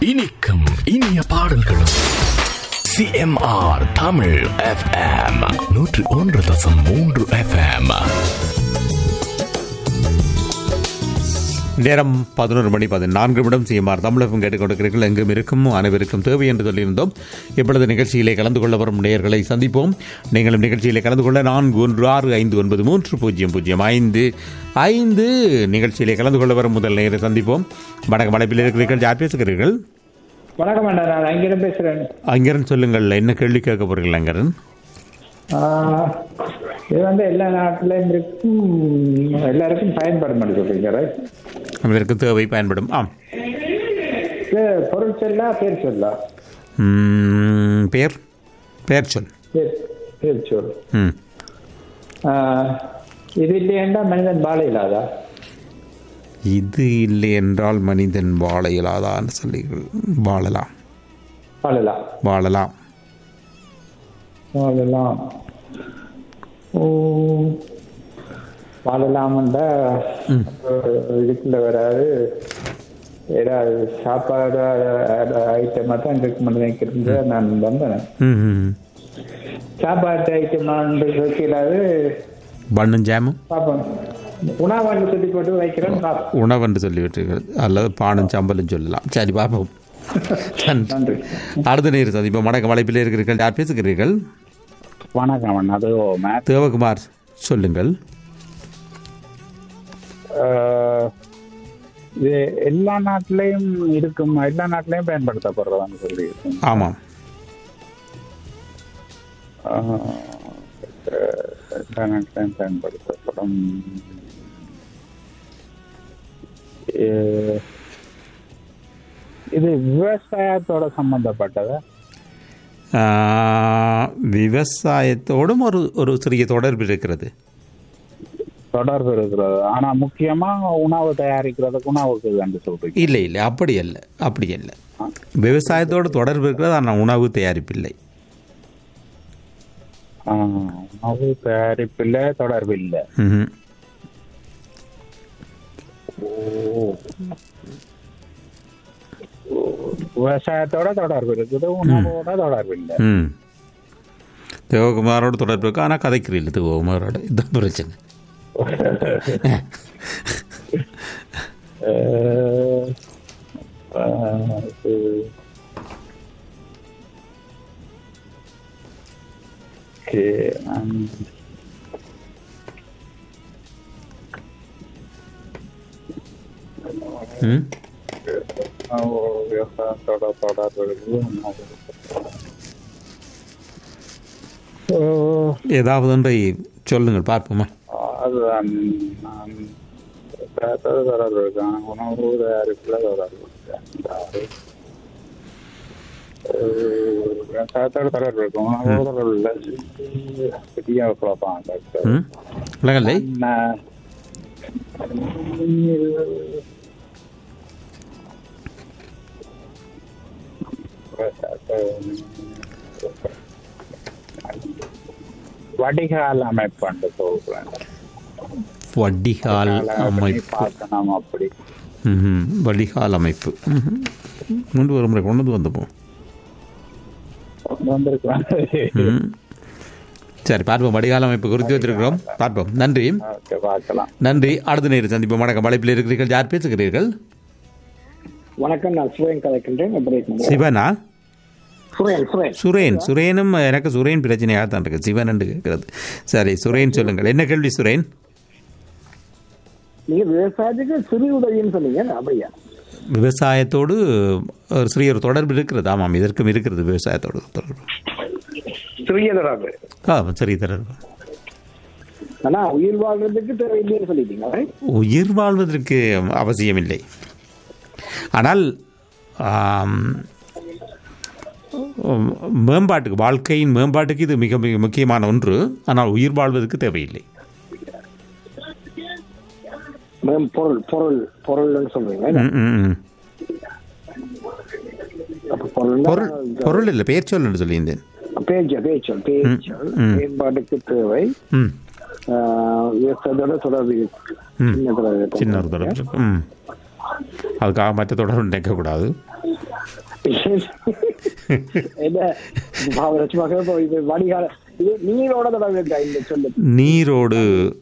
இனிக்கும் இனிய பாடல்களும் சிஎம்ஆர் தமிழ் எஃப்எம் நூற்று ஒன்று தசம் மூன்று எஃப்எம் நேரம் பதினோரு மணி பதினான்கு நிமிடம் சிஎம்ஆர் தமிழகம் கேட்டுக்கொண்டிருக்கிறீர்கள் எங்கும் இருக்கும் அனைவருக்கும் தேவை என்று சொல்லியிருந்தோம் இப்பொழுது நிகழ்ச்சியிலே கலந்து கொள்ள வரும் நேயர்களை சந்திப்போம் நீங்களும் நிகழ்ச்சியிலே கலந்து கொள்ள நான்கு ஒன்று ஆறு ஐந்து ஒன்பது மூன்று பூஜ்ஜியம் பூஜ்ஜியம் ஐந்து ஐந்து நிகழ்ச்சியிலே கலந்து கொள்ள வரும் முதல் நேயரை சந்திப்போம் வணக்கம் அழைப்பில் இருக்கிறீர்கள் யார் பேசுகிறீர்கள் வணக்கம் அண்ணா நான் அங்கிருந்து பேசுறேன் அங்கரன் சொல்லுங்கள் என்ன கேள்வி கேட்க போறீர்கள் அங்கரன் ஆஹ், இது வந்து எல்லா நாட்டிலையும் இருக்கும் எல்லாருக்கும் பயன்படும் என்று சொல்றீங்க right? அதற்கு தேவை பயன்படும் ஆம் இது பொருள் சொல்லா பேர் சொல்லா ம், பேர் பேர் சொல் பேர் பேர் சொல் ம் ஆஹ், இது இல்லையேண்டா மனிதன் வாழ இல்லாதா இது இல்லை என்றால் மனிதன் வாழ இயலாதான்னு சொல்லி வாழலாம் வாழலாம் வாழலாம் வாழலாம் ஓ வாழலாம்டா இதுக்குள்ள வராது ஏதாவது சாப்பாடு ஐட்டமாக தான் இருக்கும்னு நினைக்கிறது நான் வந்தேன் ம், ம். சாப்பாட்டு ஐட்டமான்னு வைக்கிறாரு பண்ணும் ஜாமும் பார்ப்போம் உணவாண்டு சொல்லி போட்டு வைக்கிறேன் பார்ப்போம் உணவென்று சொல்லிவிட்டீர்கள் அல்லது பானம் சம்பலும் சொல்லலாம் சரி பார்ப்போம் நன்றி. நன்றி அடுத்த நேர் சந்திப்போம் வணக்கம் வலைப்பில் இருக்கிறீர்கள் யார் பேசுகிறீர்கள் வணக்கம் அண்ணா. அது மேத் தேவகுமார் சொல்லுங்கள் இது எல்லா நாட்டிலையும் இருக்கும் எல்லா நாட்டிலையும் பயன்படுத்தப்படுறதான்னு சொல்லி ஆமாம் ஆஹ், எல்லா நாட்டிலையும் பயன்படுத்தப்படும் எ- இது விவசாயத்தோட சம்பந்தப்பட்டதா ஆ, விவசாயத்தோடும் ஒரு ஒரு சிறிய தொடர்பு இருக்கிறது தொடர்பு இருக்கிறது ஆனா முக்கியமா உணவு தயாரிக்கிறதுக்கு உணவுக்கு என்று சொல்றீங்க இல்லை இல்லை அப்படி அல்ல அப்படி அல்ல விவசாயத்தோடு தொடர்பு இருக்கிறது ஆனால் உணவு தயாரிப்பில்லை ஆஹ், உணவு தயாரிப்பில் தொடர்பு இல்லை ம்ஹும். விவசாயத்தோட தொடர்பு இருக்குது உணவோட தொடர்பு இல்லை ம் தேவகுமாரோட தொடர்பு இருக்கு ஆனால் கதைக்கிறீர்கள் தேவகுமாரோட இதுதான் பிரச்சனை அஹ், அஹ், இது- Okay, um, ம் உணவு விவசாயத்தோட தொடர்பு இருக்குது உணவு. அஹ், ஏதாவது ஒன்றை சொல்லுங்கள் பார்ப்போமா அதுதான் நான் விவசாயத்தோட தொடர்பு இருக்கு ஆனா உணவு தயாரிப்புல தொடர்பு இருக்கு அதாவது, அஹ், விவசாயத்தோட தொடர்பு இருக்கு உணவு தொடர்பு இல்லை பெரிய குழப்பம் டாக்டர் ம் விலகலை நான் வடிகால் அமைப்பு சொல்றேன் வடிகால் அமைப்பு பாசனம் அப்படி ம்ஹும். வடிகால் அமைப்பு ம்ஹும். கொண்டு வரும் முறை கொண்டு வந்து வந்துப்போம் கொண்டு வந்திருக்கிறேன் ம். சரி பார்ப்போம் வடிகால் அமைப்பு குறித்து வச்சிருக்கிறோம் பார்ப்போம் நன்றி ஓகே பார்க்கலாம் நன்றி அடுத்த நேரம் சந்திப்போம் வணக்கம் வலைப்பில் இருக்கிறீர்கள் யார் பேசுகிறீர்கள் வணக்கம் நான் சுரேன் கலைக்கின்றேன் எப்படி இருக்கீங்க? சிவனா சுரேன் சுரேன் சுரேன் சுரேனும் எனக்கு சுரேன் பிரச்சனையாக தான் இருக்கு சிவன் என்று கேட்கிறது சரி சுரேன் சொல்லுங்கள் என்ன கேள்வி சுரேன் நீங்க விவசாயத்துக்கு சிறு உதவின்னு சொன்னீங்க அப்படியா விவசாயத்தோடு ஒரு சிறிய ஒரு தொடர்பு இருக்கிறது ஆமாம் இதற்கும் இருக்கிறது விவசாயத்தோடு தொடர்பு சிறிய தொடர்பு ஆ சிறிய தொடர்பு ஆனா உயிர் வாழ்றதுக்கு தேவையில்லைன்னு சொல்லிட்டீங்க right? உயிர் வாழ்வதற்கு அவசியமில்லை ஆனால் ஆம், மேம்பாட்டுக்கு வாழ்க்கையின் மேம்பாட்டுக்கு இது மிக மிக முக்கியமான ஒன்று ஆனால் உயிர் வாழ்வதற்கு தேவையில்லை மேம் பொருள் பொருள் பொருள்னு சொல்றீங்க ம், ம், ம். அப்ப பொருள் பொருள் பொருள் இல்லை பெயர் சொல் என்று சொல்லியிருந்தேன் பேச்சல் பேச்சல் பேச்சல் ம். மேம்பாட்டுக்கு தேவை ம் ஆஹ், விவசாயத்தோட தொடர்பு இருக்கு. ம். சின்ன தொடர்பு சின்ன ஒரு தொடர்பு இருக்கு. ம் அதுக்காக மற்ற தொடர்பு நினைக்கக்கூடாது என்ன லட்சுமாக இப்போ இது வடிகால இது நீரோட தொடர்பு இருக்கா இந்த சொல்லு நீரோடு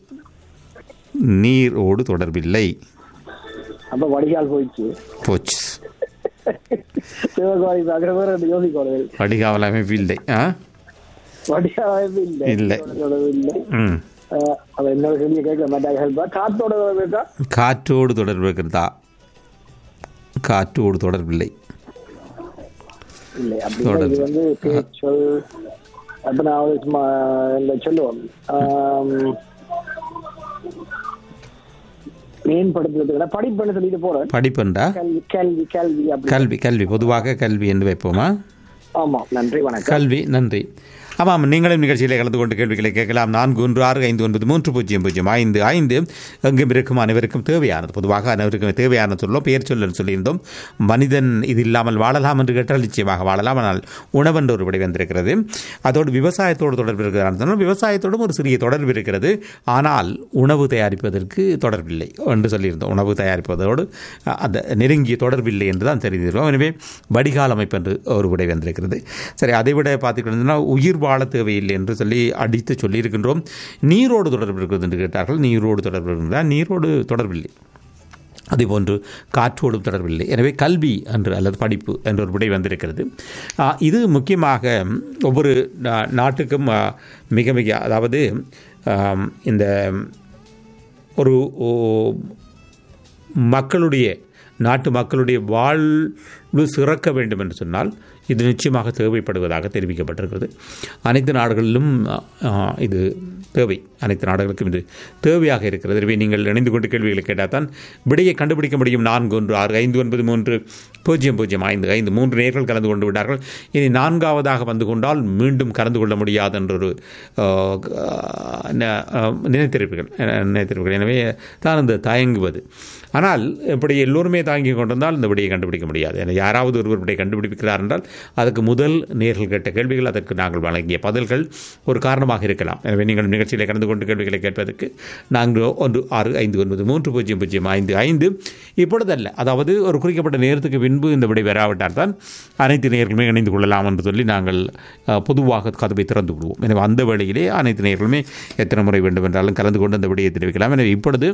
நீரோடு தொடர்பில்லை அப்ப வடிகால் போயிடுச்சு போச்சு சிவகாரி அகிர வேற யோசிக்கணும் வடிகாவல் அமைப்பு இல்லை ஆ வடிகால் இல்லை இல்லை. தொடர்பு இல்லை ம் அஹ், அது என்னோட கேள்வியை கேட்க மாட்டாங்க ஹெல்ப்பா காத்தோட தொடர்பு இருக்கா காற்றோடு தொடர்பு இருக்கிறதா காற்றோடு தொடர்பில்லை இல்லை அப்படின்னா தொடர்பு. இது வந்து பேச்சொல் அப்ப நான் வந்து சும்மா இந்த சொல்லுவோம் ஆம், மேம்படுத்துறதுக்கு படிப்புன்னு சொல்லிட்டு போறேன் படிப்புண்டா கல்வி கல்வி கல்வி அப்படி கல்வி கல்வி பொதுவாக கல்வி என்று வைப்போமா ஆமா நன்றி வணக்கம் கல்வி நன்றி ஆமாம் நீங்களும் நிகழ்ச்சியிலே கலந்து கொண்டு கேள்விகளை கேட்கலாம் நான்கு ஒன்று ஆறு ஐந்து ஒன்பது மூன்று பூஜ்ஜியம் பூஜ்ஜியம் ஐந்து ஐந்து எங்கும் இருக்கும் அனைவருக்கும் தேவையானது பொதுவாக அனைவருக்கும் தேவையானது சொல்லும் பெயர் சொல்லல் சொல்லியிருந்தோம் மனிதன் இது இல்லாமல் வாழலாம் என்று கேட்டால் நிச்சயமாக வாழலாம் ஆனால் உணவென்று ஒரு விடை வந்திருக்கிறது அதோடு விவசாயத்தோடு தொடர்பு இருக்கிறது சொன்னால் விவசாயத்தோடும் ஒரு சிறிய தொடர்பு இருக்கிறது ஆனால் உணவு தயாரிப்பதற்கு தொடர்பில்லை என்று சொல்லியிருந்தோம் உணவு தயாரிப்பதோடு அஹ், அந்த நெருங்கிய தொடர்பில்லை என்று தான் தெரிந்திருக்கிறோம் எனவே வடிகால் அமைப்பு என்று ஒரு விடை வந்திருக்கிறது சரி அதை விட பார்த்துக்கிட்டோம்னா உயிர் வாழ தேவையில்லை என்று சொல்லி அடித்து சொல்லியிருக்கின்றோம் நீரோடு தொடர்பு இருக்கிறது என்று கேட்டார்கள் நீரோடு தொடர்பு இருக்கிறதா நீரோடு தொடர்பில்லை அதேபோன்று காற்றோடும் தொடர்பில்லை எனவே கல்வி என்று அல்லது படிப்பு என்ற ஒரு விடை வந்திருக்கிறது ஆ, இது முக்கியமாக ஒவ்வொரு நா- நாட்டுக்கும் ஆ, மிக மிக அதாவது ஆம், இந்த ஒரு ஓ, மக்களுடைய நாட்டு மக்களுடைய வாழ்வு சிறக்க வேண்டும் என்று சொன்னால் இது நிச்சயமாக தேவைப்படுவதாக தெரிவிக்கப்பட்டிருக்கிறது அனைத்து நாடுகளிலும் ஆ, இது தேவை அனைத்து நாடுகளுக்கும் இது தேவையாக இருக்கிறது எனவே நீங்கள் இணைந்து கொண்டு கேள்விகளை கேட்டால் தான் விடையை கண்டுபிடிக்க முடியும் நான்கு ஒன்று ஆறு ஐந்து ஒன்பது மூன்று பூஜ்ஜியம் பூஜ்ஜியம் ஐந்து ஐந்து மூன்று நேர்கள் கலந்து கொண்டு விட்டார்கள் இனி நான்காவதாக வந்து கொண்டால் மீண்டும் கலந்து கொள்ள முடியாது என்றொரு ஆ, ந- ஆ, நினைத்திருப்பீர்கள் நினைத்திருப்பீர்கள் எனவே தான் இந்த தயங்குவது ஆனால் இப்படி எல்லோருமே தாங்கி கொண்டிருந்தால் இந்த விடையை கண்டுபிடிக்க முடியாது ஏன்னா யாராவது ஒருவர் விடையை கண்டுபிடிக்கிறார் என்றால் அதுக்கு முதல் நேர்கள் கேட்ட கேள்விகள் அதற்கு நாங்கள் வழங்கிய பதில்கள் ஒரு காரணமாக இருக்கலாம் எனவே நீங்கள் நிகழ்ச்சியில் கலந்து கொண்டு கேள்விகளை கேட்பதற்கு நான்கு ஒன்று ஆறு ஐந்து ஒன்பது மூன்று பூஜ்ஜியம் பூஜ்ஜியம் ஐந்து ஐந்து இப்பொழுதல்ல அதாவது ஒரு குறிக்கப்பட்ட நேரத்துக்கு பின்பு இந்த விடை வராவிட்டால் தான் அனைத்து நேர்களுமே இணைந்து கொள்ளலாம் என்று சொல்லி நாங்கள் அஹ், பொதுவாக கதவை திறந்து விடுவோம் எனவே அந்த வேளையிலே அனைத்து நேர்களுமே எத்தனை முறை வேண்டும் என்றாலும் கலந்து கொண்டு அந்த விடையை தெரிவிக்கலாம் எனவே இப்பொழுது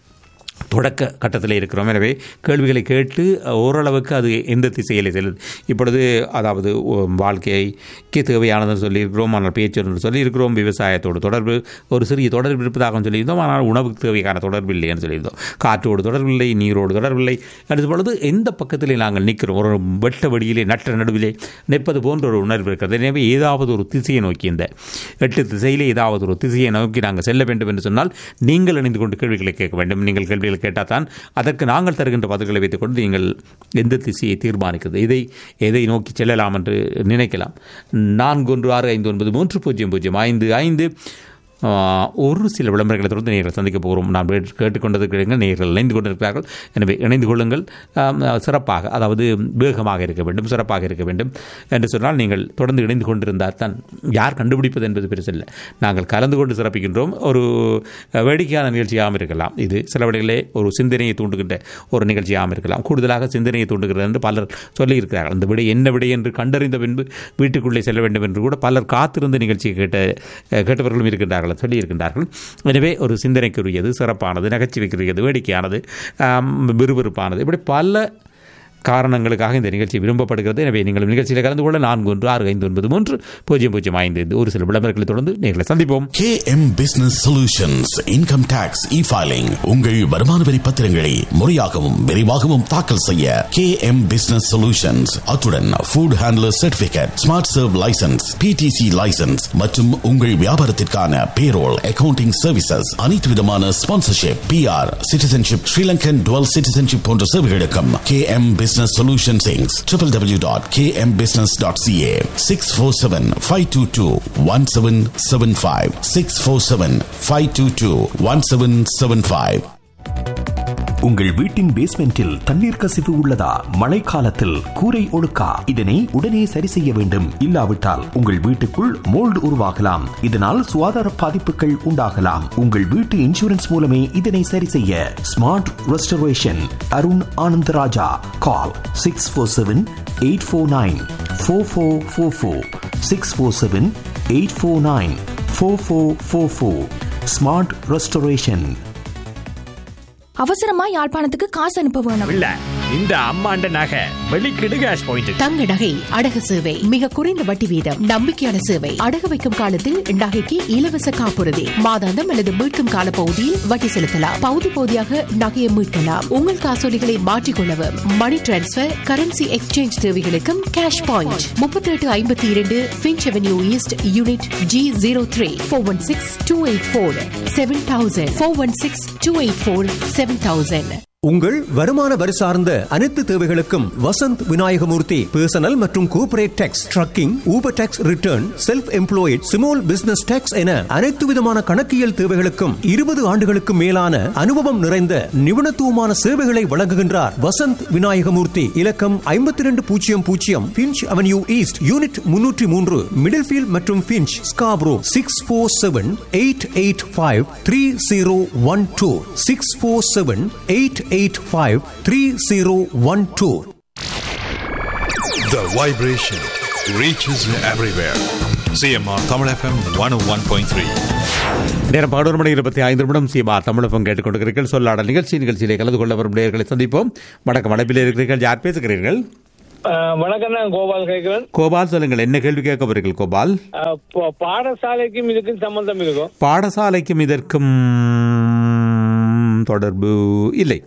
தொடக்க கட்டத்தில் இருக்கிறோம் எனவே கேள்விகளை கேட்டு ஓரளவுக்கு அது எந்த திசையில் செல்லுது இப்பொழுது அதாவது உம், வாழ்க்கைக்கு தேவையானதுன்னு சொல்லியிருக்கிறோம் ஆனால் பேச்சு என்று சொல்லியிருக்கிறோம் விவசாயத்தோடு தொடர்பு ஒரு சிறிய தொடர்பு இருப்பதாக சொல்லியிருந்தோம் ஆனால் உணவுக்கு தேவையான தொடர்பு இல்லை என்று சொல்லியிருந்தோம் காற்றோடு தொடர்பில்லை நீரோடு தொடர்பில்லை அடுத்த பொழுது எந்த பக்கத்திலே நாங்கள் நிற்கிறோம் ஒரு வெட்ட வழியிலே நட்ட நடுவிலே நிற்பது போன்ற ஒரு உணர்வு இருக்கிறது எனவே ஏதாவது ஒரு திசையை நோக்கி இந்த எட்டு திசையிலே ஏதாவது ஒரு திசையை நோக்கி நாங்கள் செல்ல வேண்டும் என்று சொன்னால் நீங்கள் இணைந்து கொண்டு கேள்விகளை கேட்க வேண்டும் நீங்கள் கேள்விகளை கேட்டால் தான் அதற்கு நாங்கள் தருகின்ற பதில்களை வைத்துக்கொண்டு நீங்கள் எந்த திசையை தீர்மானிக்கிறது இதை எதை நோக்கி செல்லலாம் என்று நினைக்கலாம் நான்கு ஒன்று ஆறு ஐந்து ஒன்பது மூன்று பூஜ்ஜியம் பூஜ்ஜியம் ஐந்து ஐந்து ஆ, ஒரு சில விளம்பரங்களை தொடர்ந்து நேர்கள் சந்திக்க போகிறோம் நான் கேட்டு- கேட்டுக்கொண்டது கிடையாது நேர்கள் இணைந்து கொண்டிருக்கிறார்கள் எனவே இணைந்து கொள்ளுங்கள் ஆம், சிறப்பாக அதாவது வேகமாக இருக்க வேண்டும் சிறப்பாக இருக்க வேண்டும் என்று சொன்னால் நீங்கள் தொடர்ந்து இணைந்து கொண்டிருந்தால் தான் யார் கண்டுபிடிப்பது என்பது பெருசில்லை நாங்கள் கலந்து கொண்டு சிறப்பிக்கின்றோம் ஒரு அஹ், வேடிக்கையான நிகழ்ச்சியாகவும் இருக்கலாம் இது சில வழிகளே ஒரு சிந்தனையை தூண்டுகின்ற ஒரு நிகழ்ச்சியாகவும் இருக்கலாம் கூடுதலாக சிந்தனையை தூண்டுகிறது என்று பலர் சொல்லியிருக்கிறார்கள் அந்த விடை என்ன விடை என்று கண்டறிந்த பின்பு வீட்டுக்குள்ளே செல்ல வேண்டும் என்று கூட பலர் காத்திருந்த நிகழ்ச்சியை கேட்ட அஹ், கேட்டவர்களும் இருக்கின்றார்கள் சொல்லியிருக்கின்றார்கள் எனவே ஒரு சிந்தனைக்குரியது சிறப்பானது நகைச்சுவைக்குரியது வேடிக்கையானது ஆம், விறுவிறுப்பானது இப்படி பல காரணங்களுக்காக இந்த நிகழ்ச்சி விரும்பப்படுகிறது எனவே நீங்கள் நிகழ்ச்சியில் கலந்து கொள்ள நான்கு ஒன்று ஆறு ஐந்து ஒன்பது மூன்று பூஜ்ஜியம் பூஜ்ஜியம் ஐந்து ஐந்து ஒரு சில விளம்பரங்களை தொடர்ந்து நேர்களை சந்திப்போம் KM Business Solutions Income Tax E-Filing உங்கள் வருமான வரி பத்திரங்களை முறையாகவும் விரைவாகவும் தாக்கல் செய்ய KM Business Solutions அத்துடன் Food Handler Certificate Smart Serve License PTC License மற்றும் உங்கள் வியாபாரத்திற்கான Payroll Accounting Services அனைத்து விதமான Sponsorship PR Citizenship Sri Lankan Dual Citizenship போன்ற சேவைகளுக்கும் KM Business Solutions Inc. www.kmbusiness.ca 647-522-1775 647-522-1775 உங்கள் வீட்டின் பேஸ்மெண்டில் தண்ணீர் கசிவு உள்ளதா மழைக்காலத்தில் கூரை ஒழுக்கா இதனை உடனே சரி செய்ய வேண்டும் இல்லாவிட்டால் உங்கள் வீட்டுக்குள் மோல்டு உருவாகலாம் இதனால் சுகாதார பாதிப்புகள் உண்டாகலாம் உங்கள் வீட்டு இன்சூரன்ஸ் மூலமே இதனை சரி செய்ய smart restoration Arun Anandaraja call six four seven eight four nine four four four four six four seven eight four nine four four four four smart restoration அவசரமா யாழ்ப்பாணத்துக்கு காசு அனுப்ப வேணும் இல்ல இந்த அம்மாண்ட நகை வெளிக்கிடு கேஷ் பாயிண்ட் தங்க நகை அடகு சேவை மிக குறைந்த வட்டி வீதம் நம்பிக்கையான சேவை அடகு வைக்கும் காலத்தில் நகைக்கு இலவச காப்புறுதி மாதாந்தம் அல்லது மீட்கும் கால பகுதியில் வட்டி செலுத்தலாம் பகுதி பகுதியாக நகையை மீட்கலாம் உங்கள் காசோலிகளை மாற்றிக்கொள்ளவும் மணி டிரான்ஸ்பர் கரன்சி எக்ஸ்சேஞ்ச் தேவைகளுக்கும் கேஷ் பாயிண்ட் முப்பத்தி எட்டு ஐம்பத்தி இரண்டு Finch Avenue East unit G zero three four one six two eight four seven thousand four one six two eight four seven thousand உங்கள் வருமான வரி சார்ந்த அனைத்து தேவைகளுக்கும் வசந்த் விநாயகமூர்த்தி பர்சனல் மற்றும் corporate tax trucking Uber tax return self employed small business tax என அனைத்து விதமான கணக்கியல் தேவைகளுக்கும் இருபது ஆண்டுகளுக்கு மேலான அனுபவம் நிறைந்த நிபுணத்துவமான சேவைகளை வழங்குகின்றார் வசந்த் விநாயகமூர்த்தி இலக்கம் ஐம்பத்தி ரெண்டு பூஜ்ஜியம் பூஜ்ஜியம் பிஞ்ச் அவென்யூ ஈஸ்ட் யூனிட் முன்னூற்றி மூன்று மிடில் ஃபீல்ட் மற்றும் Finch Scarborough six four seven eight eight five three zero one two six four seven eight eight five three zero one two The vibration reaches everywhere. CMR Tamil FM 101.3. நேரம் பதினோரு மணி இருபத்தி ஐந்து நிமிடம் சீமா தமிழகம் கேட்டுக்கொண்டிருக்கிறீர்கள் சொல்லாட நிகழ்ச்சி நிகழ்ச்சியிலே கலந்து கொள்ள வரும் நேயர்களை சந்திப்போம் வணக்கம் அழைப்பில் இருக்கிறீர்கள் யார் பேசுகிறீர்கள் வணக்கம் நான் கோபால் கேட்கிறேன் கோபால் சொல்லுங்கள் என்ன கேள்வி கேட்க போறீர்கள் கோபால் அஹ், ப- பாடசாலைக்கும் இதுக்கும் சம்பந்தம் இருக்கும் பாடசாலைக்கும் இதற்கும் தொடர்பு இல்லை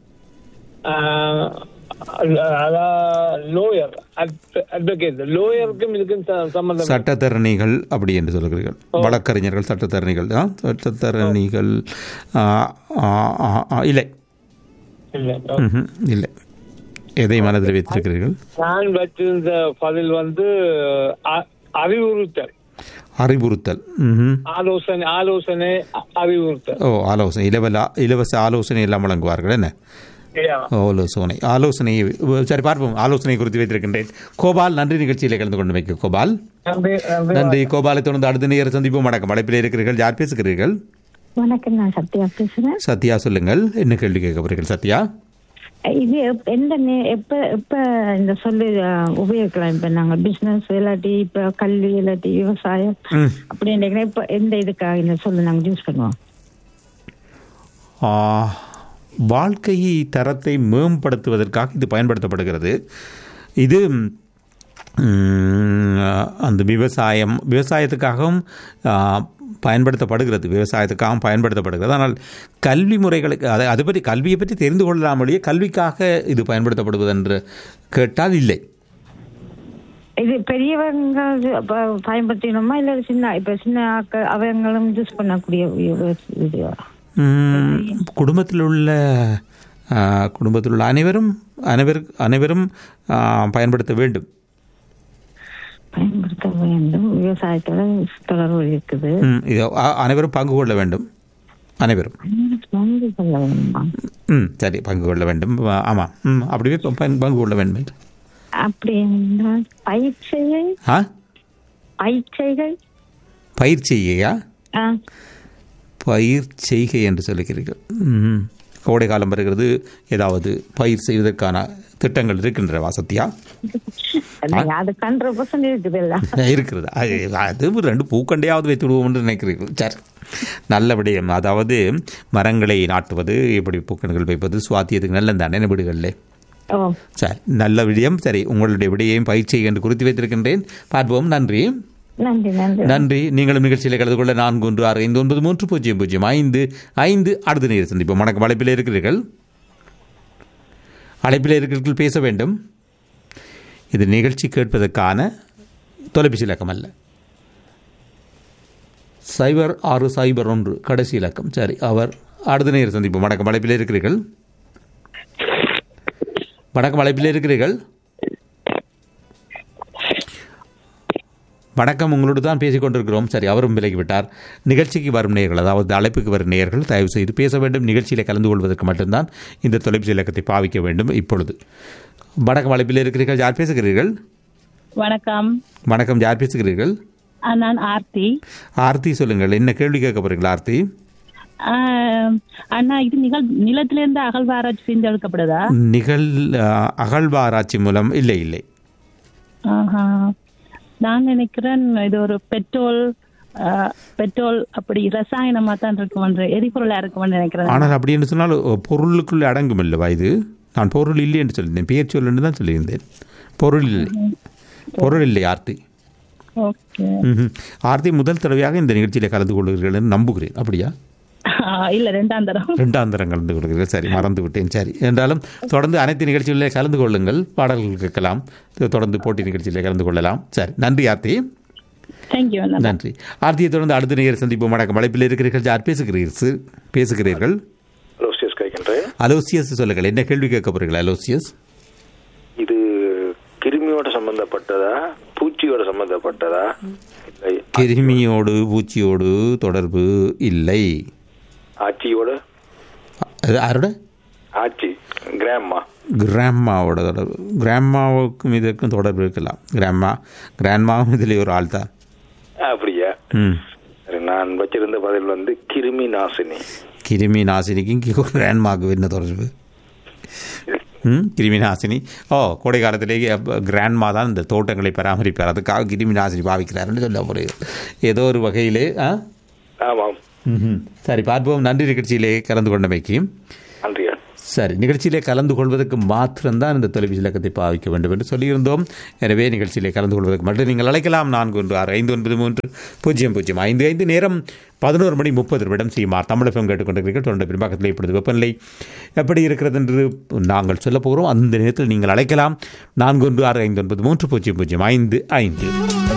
லோயர் அட்வொகேட் லோயருக்கும் இதுக்கும் ச- சம்பந்தம் சட்டத்தரணிகள் அப்படி என்று சொல்கிறீர்கள் வழக்கறிஞர்கள் சட்டத்தரணிகள் ஆ, சட்டத்தரணிகள் ஆ, ஆ, ஆ, ஆ, இல்லை இல்ல ம்ஹும், இல்லை எதை மனதில் வைத்திருக்கிறீர்கள் நான் வச்சிருந்த பதில் வந்து அ- அறிவுறுத்தல் அறிவுறுத்தல் ம்ஹும். ஆலோசனை ஆலோசனை அ- அறிவுறுத்தல் ஓ ஆலோசனை இலவல இலவச ஆலோசனை எல்லாம் வழங்குவார்கள் என்ன Yeah. ஆலோசனை ஆலோசனை சரி பார்ப்போம் ஆலோசனை குறித்து வைத்திருக்கின்றேன் கோபால் நன்றி நிகழ்ச்சியிலே கலந்து கொண்டு வைக்க கோபால் நன்றி நன்றி நன்றி கோபாலை தொடர்ந்து அடுத்த நேர சந்திப்போம் வணக்கம் அழைப்பில் இருக்கிறீர்கள் யார் பேசுகிறீர்கள் வணக்கம் நான் சத்யா பேசுறேன் சத்யா சொல்லுங்கள் என்ன கேள்வி கேட்க போறீர்கள் சத்யா இது எப்- எந்த நே- எப்ப எப்ப இந்த சொல்லு அஹ், உபயோகிக்கலாம் இப்ப நாங்க பிசினஸ் இல்லாட்டி இப்ப கல்வி இல்லாட்டி விவசாயம் ம். அப்படின்னு இப்ப எந்த இதுக்காக இந்த சொல்லு நாங்க யூஸ் பண்ணுவோம் ஆ, வாழ்க்கை தரத்தை மேம்படுத்துவதற்காக இது பயன்படுத்தப்படுகிறது இது ம், அந்த விவசாயம் விவசாயத்துக்காகவும் ஆ, பயன்படுத்தப்படுகிறது விவசாயத்துக்காகவும் பயன்படுத்தப்படுகிறது ஆனால் கல்வி முறைகளுக்கு அதை அதை பற்றி கல்வியை பற்றி தெரிந்து கொள்ளாமலேயே கல்விக்காக இது பயன்படுத்தப்படுவது என்று கேட்டால் இல்லை இது பெரியவங்க இது ப- பயன்படுத்தணுமா இல்ல சின்ன இப்ப சின்ன ஆட்கள் அவங்களும் யூஸ் பண்ணக்கூடிய இது- இதுவா? ம், குடும்பத்தில் உள்ள ஆ, குடும்பத்தில் உள்ள அனைவரும் அனைவர் அனைவரும் ஆ, பயன்படுத்த வேண்டும் பயன்படுத்த வேண்டும் விவசாயத்துல தொடர்பு இருக்குது ம், இது அ- அனைவரும் பங்கு கொள்ள வேண்டும் அனைவரும் பங்கு கொள்ள வேண்டுமா ம் சரி பங்கு கொள்ள வேண்டும் ஆ, ஆமாம் ம் அப்படியே ப- பங்கு பங்கு கொள்ள வேண்டும் என்று. அப்படி என்றால் பயிற்சிகள் ஆ பயிற்சிகள் பயிற்சியா ஆ, பயிர் செய்கை என்று சொல்லுகிறீர்கள் ம் கோடை காலம் வருகிறது ஏதாவது பயிர் செய்வதற்கான திட்டங்கள் இருக்கின்றவா சத்யா அது- அது ஹண்ட்ரட் பர்சன்ட் இருக்குது இல்ல இருக்கிறது அது அது ஒரு ரெண்டு பூக்கண்டையாவது வைத்து விடுவோம் என்று நினைக்கிறீர்கள் சரி நல்ல விடயம் அதாவது மரங்களை நாட்டுவது இப்படி பூக்கண்கள் வைப்பது சுவாத்தியத்துக்கு நல்ல தானே வீடுகளில் ஓ சரி நல்ல விடயம் சரி உங்களுடைய விடையையும் பயிற்சி என்று குறித்து வைத்திருக்கின்றேன் பார்ப்போம் நன்றி நன்றி நன்றி நன்றி நீங்களும் நிகழ்ச்சியில் கலந்து கொள்ள நான்கு ஒன்று ஆறு ஐந்து ஒன்பது மூன்று பூஜ்ஜியம் பூஜ்ஜியம் ஐந்து ஐந்து அடுத்த நேரம் சந்திப்போம் வணக்கம் அழைப்பில் இருக்கிறீர்கள் அழைப்பில் இருக்கிறீர்கள் பேச வேண்டும் இது நிகழ்ச்சி கேட்பதற்கான தொலைபேசி இலக்கம் அல்ல சைபர் ஆறு சைபர் ஒன்று கடைசி இலக்கம் சரி அவர் அடுத்த நேரம் சந்திப்போம் வணக்கம் அழைப்பில் இருக்கிறீர்கள் வணக்கம் அழைப்பில் இருக்கிறீர்கள் வணக்கம் உங்களோடு தான் பேசிக் கொண்டிருக்கிறோம் சரி அவரும் விலகி விட்டார் நிகழ்ச்சிக்கு வரும் நேயர்கள் அதாவது அழைப்புக்கு வரும் நேயர்கள் தயவு செய்து பேச வேண்டும் நிகழ்ச்சியில் கலந்து கொள்வதற்கு மட்டும்தான் இந்த தொலைபேசி இலக்கத்தை பாவிக்க வேண்டும் இப்பொழுது வணக்கம் அழைப்பில் இருக்கிறீர்கள் யார் பேசுகிறீர்கள் வணக்கம் வணக்கம் யார் பேசுகிறீர்கள் ஆ, நான் ஆர்த்தி ஆர்த்தி சொல்லுங்கள் என்ன கேள்வி கேட்க போறீங்களா ஆர்த்தி ஆ, அண்ணா இது நிகழ் நிலத்திலிருந்து அகழ்வாராய்ச்சி செஞ்சு எடுக்கப்படுதா நிகழ் அஹ், அகழ்வாராய்ச்சி மூலம் இல்லை இல்லை ஆஹா. நான் நினைக்கிறேன் இது ஒரு பெட்ரோல் ஆ, பெட்ரோல் அப்படி ரசாயனமா தான் இருக்கும் எரிபொருளா இருக்கும்னு நினைக்கிறேன் ஆனால் அப்படி என்று சொன்னால் அஹ், பொருளுக்குள் அடங்கும் இல்லவா இது நான் பொருள் இல்லை என்று சொல்லியிருந்தேன் பெயர் சொல் என்று தான் சொல்லியிருந்தேன் பொருள் இல்லை பொருள் இல்லை ஆர்த்தி ஓகே ம்ஹும். ஆர்த்தி முதல் தடவையாக இந்த நிகழ்ச்சியில் கலந்து கொள்கிறீர்கள் என்று நம்புகிறேன் அப்படியா ஆ, இல்ல ரெண்டாம் தரம் ரெண்டாம் தரம் கலந்து கொள்கிறீர்கள் சரி மறந்து விட்டேன் சரி என்றாலும் தொடர்ந்து அனைத்து நிகழ்ச்சிகளிலே கலந்து கொள்ளுங்கள் பாடல்கள் கேட்கலாம் தொடர்ந்து போட்டி நிகழ்ச்சியிலே கலந்து கொள்ளலாம் சரி நன்றி ஆர்த்தி தேங்க்யூ அண்ணா நன்றி ஆர்த்தியை தொடர்ந்து அடுத்த நேரம் சந்திப்போம் வணக்கம் அழைப்பில் இருக்கிறீர்கள் யார் பேசுகிறீர்கள் பேசுகிறீர்கள் லோசியஸ் கேட்கின்றேன் அலோசியஸ் சொல்லுங்கள் என்ன கேள்வி கேட்க போறீங்களா அலோசியஸ் இது கிருமியோட சம்பந்தப்பட்டதா பூச்சியோட சம்பந்தப்பட்டதா இல்லை கிருமியோடு பூச்சியோடு தொடர்பு இல்லை ஆச்சியோட அது யாரோட ஆச்சி கிராம்மா கிராமாவோட தொடர்பு கிராமாவுக்கும் இதற்கும் தொடர்பு இருக்கலாம் கிராமா கிராண்ட்மாவும் இதில் ஒரு ஆள் தான் அப்படியா ம் சரி, நான் வச்சிருந்த பதில் வந்து கிருமி நாசினி கிருமி நாசினிக்கும் கிராண்ட்மாவுக்கு என்ன தொடர்பு ம் கிருமி நாசினி ஓ கோடை காலத்திலேயே கிராண்ட்மா தான் இந்த தோட்டங்களை பராமரிப்பார் அதுக்காக கிருமி நாசினி பாவிக்கிறாருன்னு சொல்ல முடியும் ஏதோ ஒரு வகையிலே ஆ ஆமாம் ம்ஹும். சரி பார்ப்போம் நன்றி நிகழ்ச்சியிலே கலந்து கொண்டமைக்கு நன்றியா சரி நிகழ்ச்சியிலே கலந்து கொள்வதற்கு மாத்திரம்தான் இந்த தொலைபேசி இலக்கத்தை பாவிக்க வேண்டும் என்று சொல்லியிருந்தோம் எனவே நிகழ்ச்சியிலே கலந்து கொள்வதற்கு மட்டும் நீங்கள் அழைக்கலாம் நான்கு ஒன்று ஆறு ஐந்து ஒன்பது மூன்று பூஜ்ஜியம் பூஜ்ஜியம் ஐந்து ஐந்து நேரம் பதினோரு மணி முப்பது நிமிடம் செய்யுமார் தமிழகம் கேட்டுக்கொண்டிருக்கிறீர்கள் தொடர்ந்து பின்பக்கத்தில் இப்பொழுது வெப்பநிலை எப்படி இருக்கிறது என்று நாங்கள் சொல்ல போகிறோம் அந்த நேரத்தில் நீங்கள் அழைக்கலாம் நான்கு ஒன்று ஆறு ஐந்து ஒன்பது மூன்று பூஜ்ஜியம் பூஜ்ஜியம் ஐந்து ஐந்து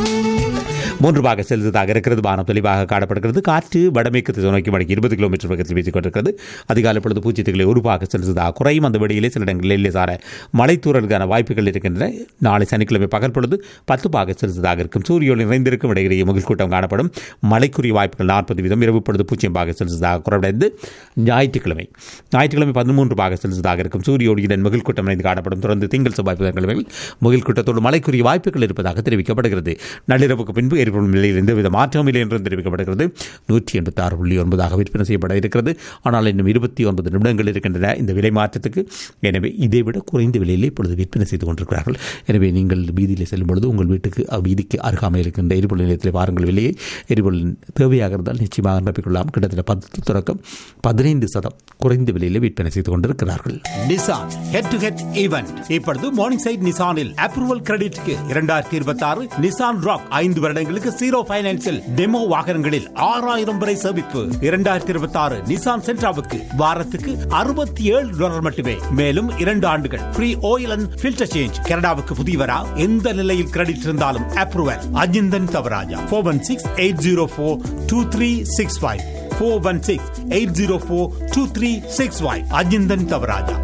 மூன்று பாக செலுத்ததாக இருக்கிறது வானம் தெளிவாக காணப்படுகிறது காற்று வடமேற்கு திசை நோக்கி மணிக்கு இருபது கிலோமீட்டர் வேகத்தில் வீசிக் கொண்டிருக்கிறது அதிகாலை பொழுது பூச்சித்துகளை ஒரு பாக செலுத்ததாக குறையும் அந்த வெளியிலே சில இடங்களில் லேசான மலைத்தூரலுக்கான வாய்ப்புகள் இருக்கின்றன நாளை சனிக்கிழமை பகல் பொழுது பத்து பாக செலுத்ததாக இருக்கும் சூரிய ஒளி நிறைந்திருக்கும் இடையிலேயே முகில் கூட்டம் காணப்படும் மழைக்குரிய வாய்ப்புகள் நாற்பது வீதம் இரவு பொழுது பூஜ்ஜியம் பாக செலுத்ததாக குறைவடைந்து ஞாயிற்றுக்கிழமை ஞாயிற்றுக்கிழமை பதிமூன்று பாக செலுத்ததாக இருக்கும் சூரிய ஒளியுடன் முகில் கூட்டம் இணைந்து காணப்படும் தொடர்ந்து திங்கள் செவ்வாய் புதன்கிழமையில் முகில் கூட்டத்தோடு மழைக்குரிய வாய்ப்புகள் இருப்பதாக தெரிவிக்கப்படுகிறது நள்ளிரவுக்கு பின்பு எரிபொருள் நிலையில் எந்தவித மாற்றமும் இல்லை என்றும் தெரிவிக்கப்படுகிறது நூற்றி எண்பத்தி ஆறு புள்ளி ஒன்பதாக விற்பனை செய்யப்பட இருக்கிறது ஆனால் இன்னும் இருபத்தி ஒன்பது நிமிடங்கள் இருக்கின்றன இந்த விலை மாற்றத்துக்கு எனவே இதை விட குறைந்த விலையிலே இப்பொழுது விற்பனை செய்து கொண்டிருக்கிறார்கள் எனவே நீங்கள் வீதியில் செல்லும் பொழுது உங்கள் வீட்டுக்கு அஹ், வீதிக்கு அருகாமையில் இருக்கின்ற எரிபொருள் நிலையத்தில் பாருங்கள் விலையை எரிபொருள் தேவையாக இருந்தால் நிச்சயமாக நிரப்பிக்கொள்ளலாம் கிட்டத்தட்ட பத்து தொடக்கம் பதினைந்து சதம் குறைந்த விலையில் விற்பனை செய்து கொண்டிருக்கிறார்கள் Nissan head to head event இப்பொழுது மார்னிங் சைட் நிசானில் அப்ரூவல் கிரெடிட்க்கு இரண்டாயிரத்தி இருபத்தி ஆறு நிசான் ராக் ஐந்து வருடங்களுக்கு ஜீரோ பைனான்சில் டெமோ வாகனங்களில் ஆறாயிரம் வரை சேமிப்பு இரண்டாயிரத்தி இருபத்தி ஆறு நிசான் சென்ட்ராவுக்கு வாரத்துக்கு அறுபத்தி ஏழு டாலர் மட்டுமே மேலும் இரண்டு ஆண்டுகள் free oil and filter change கனடாவுக்கு புதியவரா எந்த நிலையில் கிரெடிட் இருந்தாலும் approval Ajinthan Thavaraja four one six eight zero four two three six five four one six eight zero four two three six five Ajinthan Thavaraja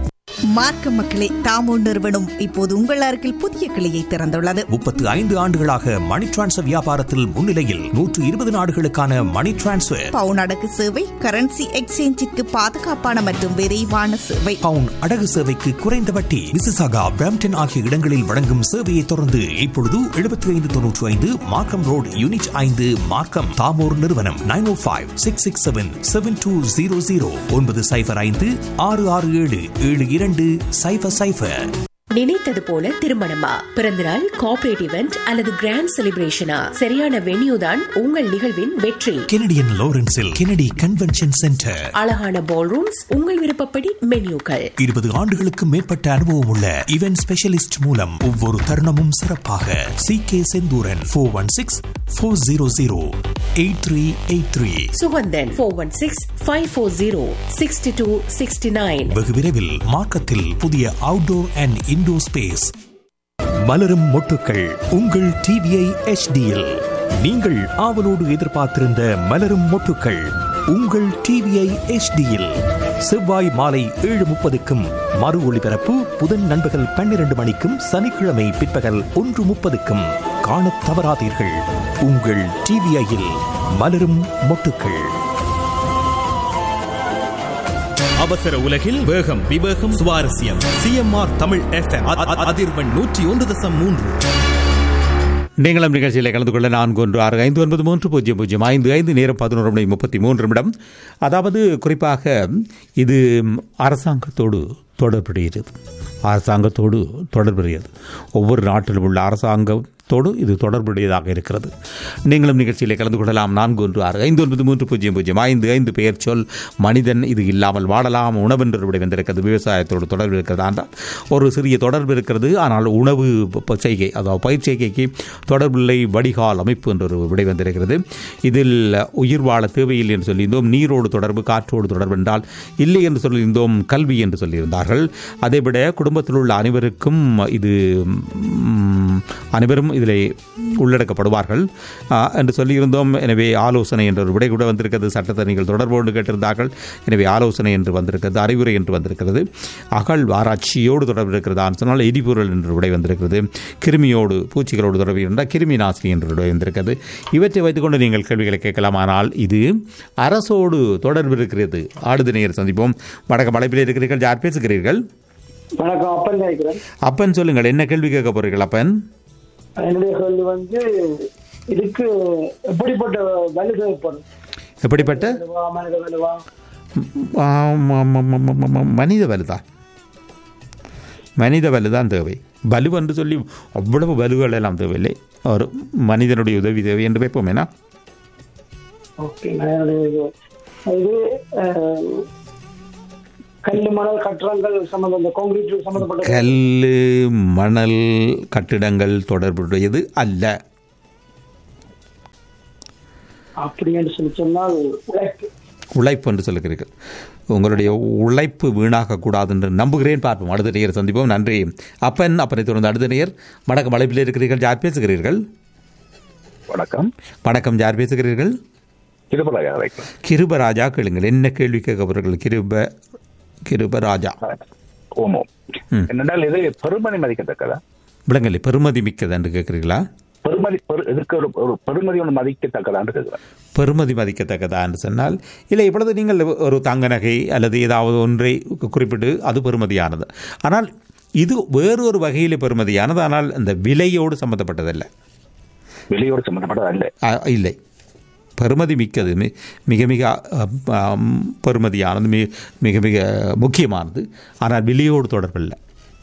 மார்க்க மக்களே தாமோ நிறுவனம் இப்போது உங்கள் அருகில் புதிய கிளையை திறந்துள்ளது முப்பத்து ஐந்து ஆண்டுகளாக மணி டிரான்ஸ்ஃபர் வியாபாரத்தில் முன்னிலையில் நூற்று இருபது நாடுகளுக்கான மணி டிரான்ஸ்ஃபர் பவுன் அடகு சேவை கரன்சி எக்ஸ்சேஞ்சிற்கு பாதுகாப்பான மற்றும் விரைவான சேவை பவுன் அடகு சேவைக்கு குறைந்த வட்டி மிசிசாகா பிராம்டன் ஆகிய இடங்களில் வழங்கும் சேவையை தொடர்ந்து இப்பொழுது எழுபத்தி ஐந்து தொன்னூற்றி ஐந்து மார்க்கம் ரோடு யூனிட் ஐந்து மார்க்கம் தாமோர் நிறுவனம் nine O five six six seven seven two zero zero ஒன்பது சைபர் ஐந்து ஆறு ஆறு ஏழு ஏழு இரண்டு சைபர் சைபர் நினைத்தது போல திருமணமா பிறந்தநாள் கார்ப்பரேட் இவெண்ட் அல்லது கிராண்ட் செலிப்ரேஷனா சரியான வென்யூ தான் உங்கள் நிகழ்வின் வெற்றி கெனடியன் லாரன்ஸில் கெனடி கன்வென்ஷன் சென்டர் அழகான பால் ரூம்ஸ் உங்கள் விருப்பப்படி மென்யூக்கள் இருபது ஆண்டுகளுக்கு மேற்பட்ட அனுபவம் உள்ள இவென்ட் ஸ்பெஷலிஸ்ட் மூலம் ஒவ்வொரு தருணமும் சிறப்பாக C K Senthuran four one six four zero zero eight three eight three Suganthan four one six five four zero sixty two sixty nine வெகு விரைவில் மார்க்கத்தில் புதிய அவுட்டோர் அண்ட் இன்டோர் ஸ்பேஸ் மலரும் மொட்டுக்கள் உங்கள் டிவிஐ எச்டியில் நீங்கள் ஆவலோடு எதிர்பார்த்திருந்த மலரும் மொட்டுக்கள் உங்கள் டிவிஐ எச்டியில் செவ்வாய் மாலை ஏழு முப்பதுக்கும் மறு ஒளிபரப்பு புதன் நண்பகல் பன்னிரண்டு மணிக்கும் சனிக்கிழமை பிற்பகல் ஒன்று முப்பதுக்கும் காணத் தவறாதீர்கள் உங்கள் டிவிஐயில் மலரும் மொட்டுக்கள் அவசர உலகில் வேகம் விவேகம் சுவாரஸ்யம் சிஎம்ஆர் தமிழ் எஃப்எம் அதிர்வெண் நூற்றி ஒன்று தசம் மூன்று நீங்களும் நிகழ்ச்சியில் கலந்து கொள்ள நான்கு ஒன்று ஆறு ஐந்து ஒன்பது மூன்று பூஜ்ஜியம் பூஜ்ஜியம் ஐந்து ஐந்து நேரம் பதினோரு மணி முப்பத்தி மூன்று நிமிடம் அதாவது குறிப்பாக இது அரசாங்கத்தோடு தொடர்புடையது அரசாங்கத்தோடு தொடர்புடையது ஒவ்வொரு நாட்டிலும் உள்ள அரசாங்கத்தோடு இது தொடர்புடையதாக இருக்கிறது நீங்களும் நிகழ்ச்சியில் கலந்து கொள்ளலாம் நான்கு ஒன்று ஆறு ஐந்து ஒன்பது மூன்று பூஜ்ஜியம் பூஜ்ஜியம் ஐந்து ஐந்து பெயர் சொல் மனிதன் இது இல்லாமல் வாழலாம் உணவென்று விட வந்திருக்கிறது விவசாயத்தோடு தொடர்பு இருக்கிறது ஆனால் ஒரு சிறிய தொடர்பு இருக்கிறது ஆனால் உணவு ப- செய்கை அதாவது பயிர் செய்கைக்கு தொடர்பில்லை வடிகால் அமைப்பு என்ற ஒரு விடை வந்திருக்கிறது இதில் உயிர் வாழ தேவையில்லை என்று சொல்லியிருந்தோம் நீரோடு தொடர்பு காற்றோடு தொடர்பு என்றால் இல்லை என்று சொல்லியிருந்தோம் கல்வி என்று சொல்லியிருந்தார்கள் அதைவிட குடும்பத்தில் உள்ள அனைவருக்கும் இது ம், அனைவரும் இதில் உள்ளடக்கப்படுவார்கள் ஆ, என்று சொல்லியிருந்தோம் எனவே ஆலோசனை என்ற ஒரு விடை கூட வந்திருக்கிறது சட்டத்தரணிகள் தொடர்போடு கேட்டிருந்தார்கள் எனவே ஆலோசனை என்று வந்திருக்கிறது அறிவுரை என்று வந்திருக்கிறது அகழ் ஆராய்ச்சியோடு தொடர்பு இருக்கிறதான்னு சொன்னால் எரிபொருள் என்று விடை வந்திருக்கிறது கிருமியோடு பூச்சிகளோடு தொடர்பு இருந்தால் கிருமி நாசினி என்று விடை வந்திருக்கிறது இவற்றை வைத்துக்கொண்டு நீங்கள் கேள்விகளை கேட்கலாம் ஆனால் இது அரசோடு தொடர்பு இருக்கிறது ஆடுது நேர் சந்திப்போம் வடக்கு மலைப்பில் இருக்கிறீர்கள் யார் பேசுகிறீர்கள் வணக்கம் அப்பன் கேட்கிறேன் அப்பன் சொல்லுங்கள் என்ன கேள்வி கேட்க போறீர்கள் அப்பன் என்னுடைய கேள்வி வந்து இதுக்கு எப்படிப்பட்ட வலு தேவைப்படும் எப்படிப்பட்ட வலுவா, மனித வலுவா ஆ, ம- ம- ம- ம- ம- ம- மனித வலுதான் மனித வலுதான் தேவை வலு என்று சொல்லி அவ்வளவு வலுகள் எல்லாம் தேவையில்லை ஒரு மனிதனுடைய உதவி தேவை என்று வைப்போமேனா ஓகே என்னுடைய இது இது அஹ், கல்லு மணல் கட்டடங்கள் சம்பந்தம் இந்த கான்கிரீட் சம்பந்தப்பட்ட கல் மணல் கட்டிடங்கள் தொடர்புடையது அல்ல அப்படி என்று சொல்லி சொன்னால் உழைப்பு உழைப்பு என்று சொல்லுகிறீர்கள் உங்களுடைய உழைப்பு வீணாகக்கூடாது என்று நம்புகிறேன் பார்ப்போம் அடுத்த நேயர் சந்திப்போம் நன்றி அப்பன் அப்பனை தொடர்ந்து அடுத்த நேயர் வணக்கம் அழைப்பில் இருக்கிறீர்கள் யார் பேசுகிறீர்கள் வணக்கம் வணக்கம் யார் பேசுகிறீர்கள் திருப்பலகா வைக்கலாம் கிருபராஜா கேளுங்கள் என்ன கேள்வி கேட்க போறீர்கள் கிருப கிருபராஜா ஓமோ என்னென்றால் இது பெருமதி மதிக்கத்தக்கதா விளங்கலை பெருமதி மிக்கது என்று கேட்குறீங்களா பெருமதி பெரு இதுக்கு ஒரு ஒரு பெருமதி ஒன்று மதிக்கத்தக்கதான்னு கேட்குறேன் பெருமதி மதிக்கத்தக்கதா என்று சொன்னால் இல்லை இப்பொழுது நீங்கள் ஒரு தங்க நகை அல்லது ஏதாவது ஒன்றை குறிப்பிட்டு அது பெருமதியானது ஆனால் இது வேறொரு வகையில் பெருமதியானது ஆனால் அந்த விலையோடு சம்பந்தப்பட்டதல்ல விலையோடு சம்பந்தப்பட்டதா இல்லை அ- இல்லை பெருமதி மிக்கது மி- மிக மிக அ, அம், பெருமதியானது மி- மிக மிக முக்கியமானது ஆனால் விலையோடு தொடர்பில்லை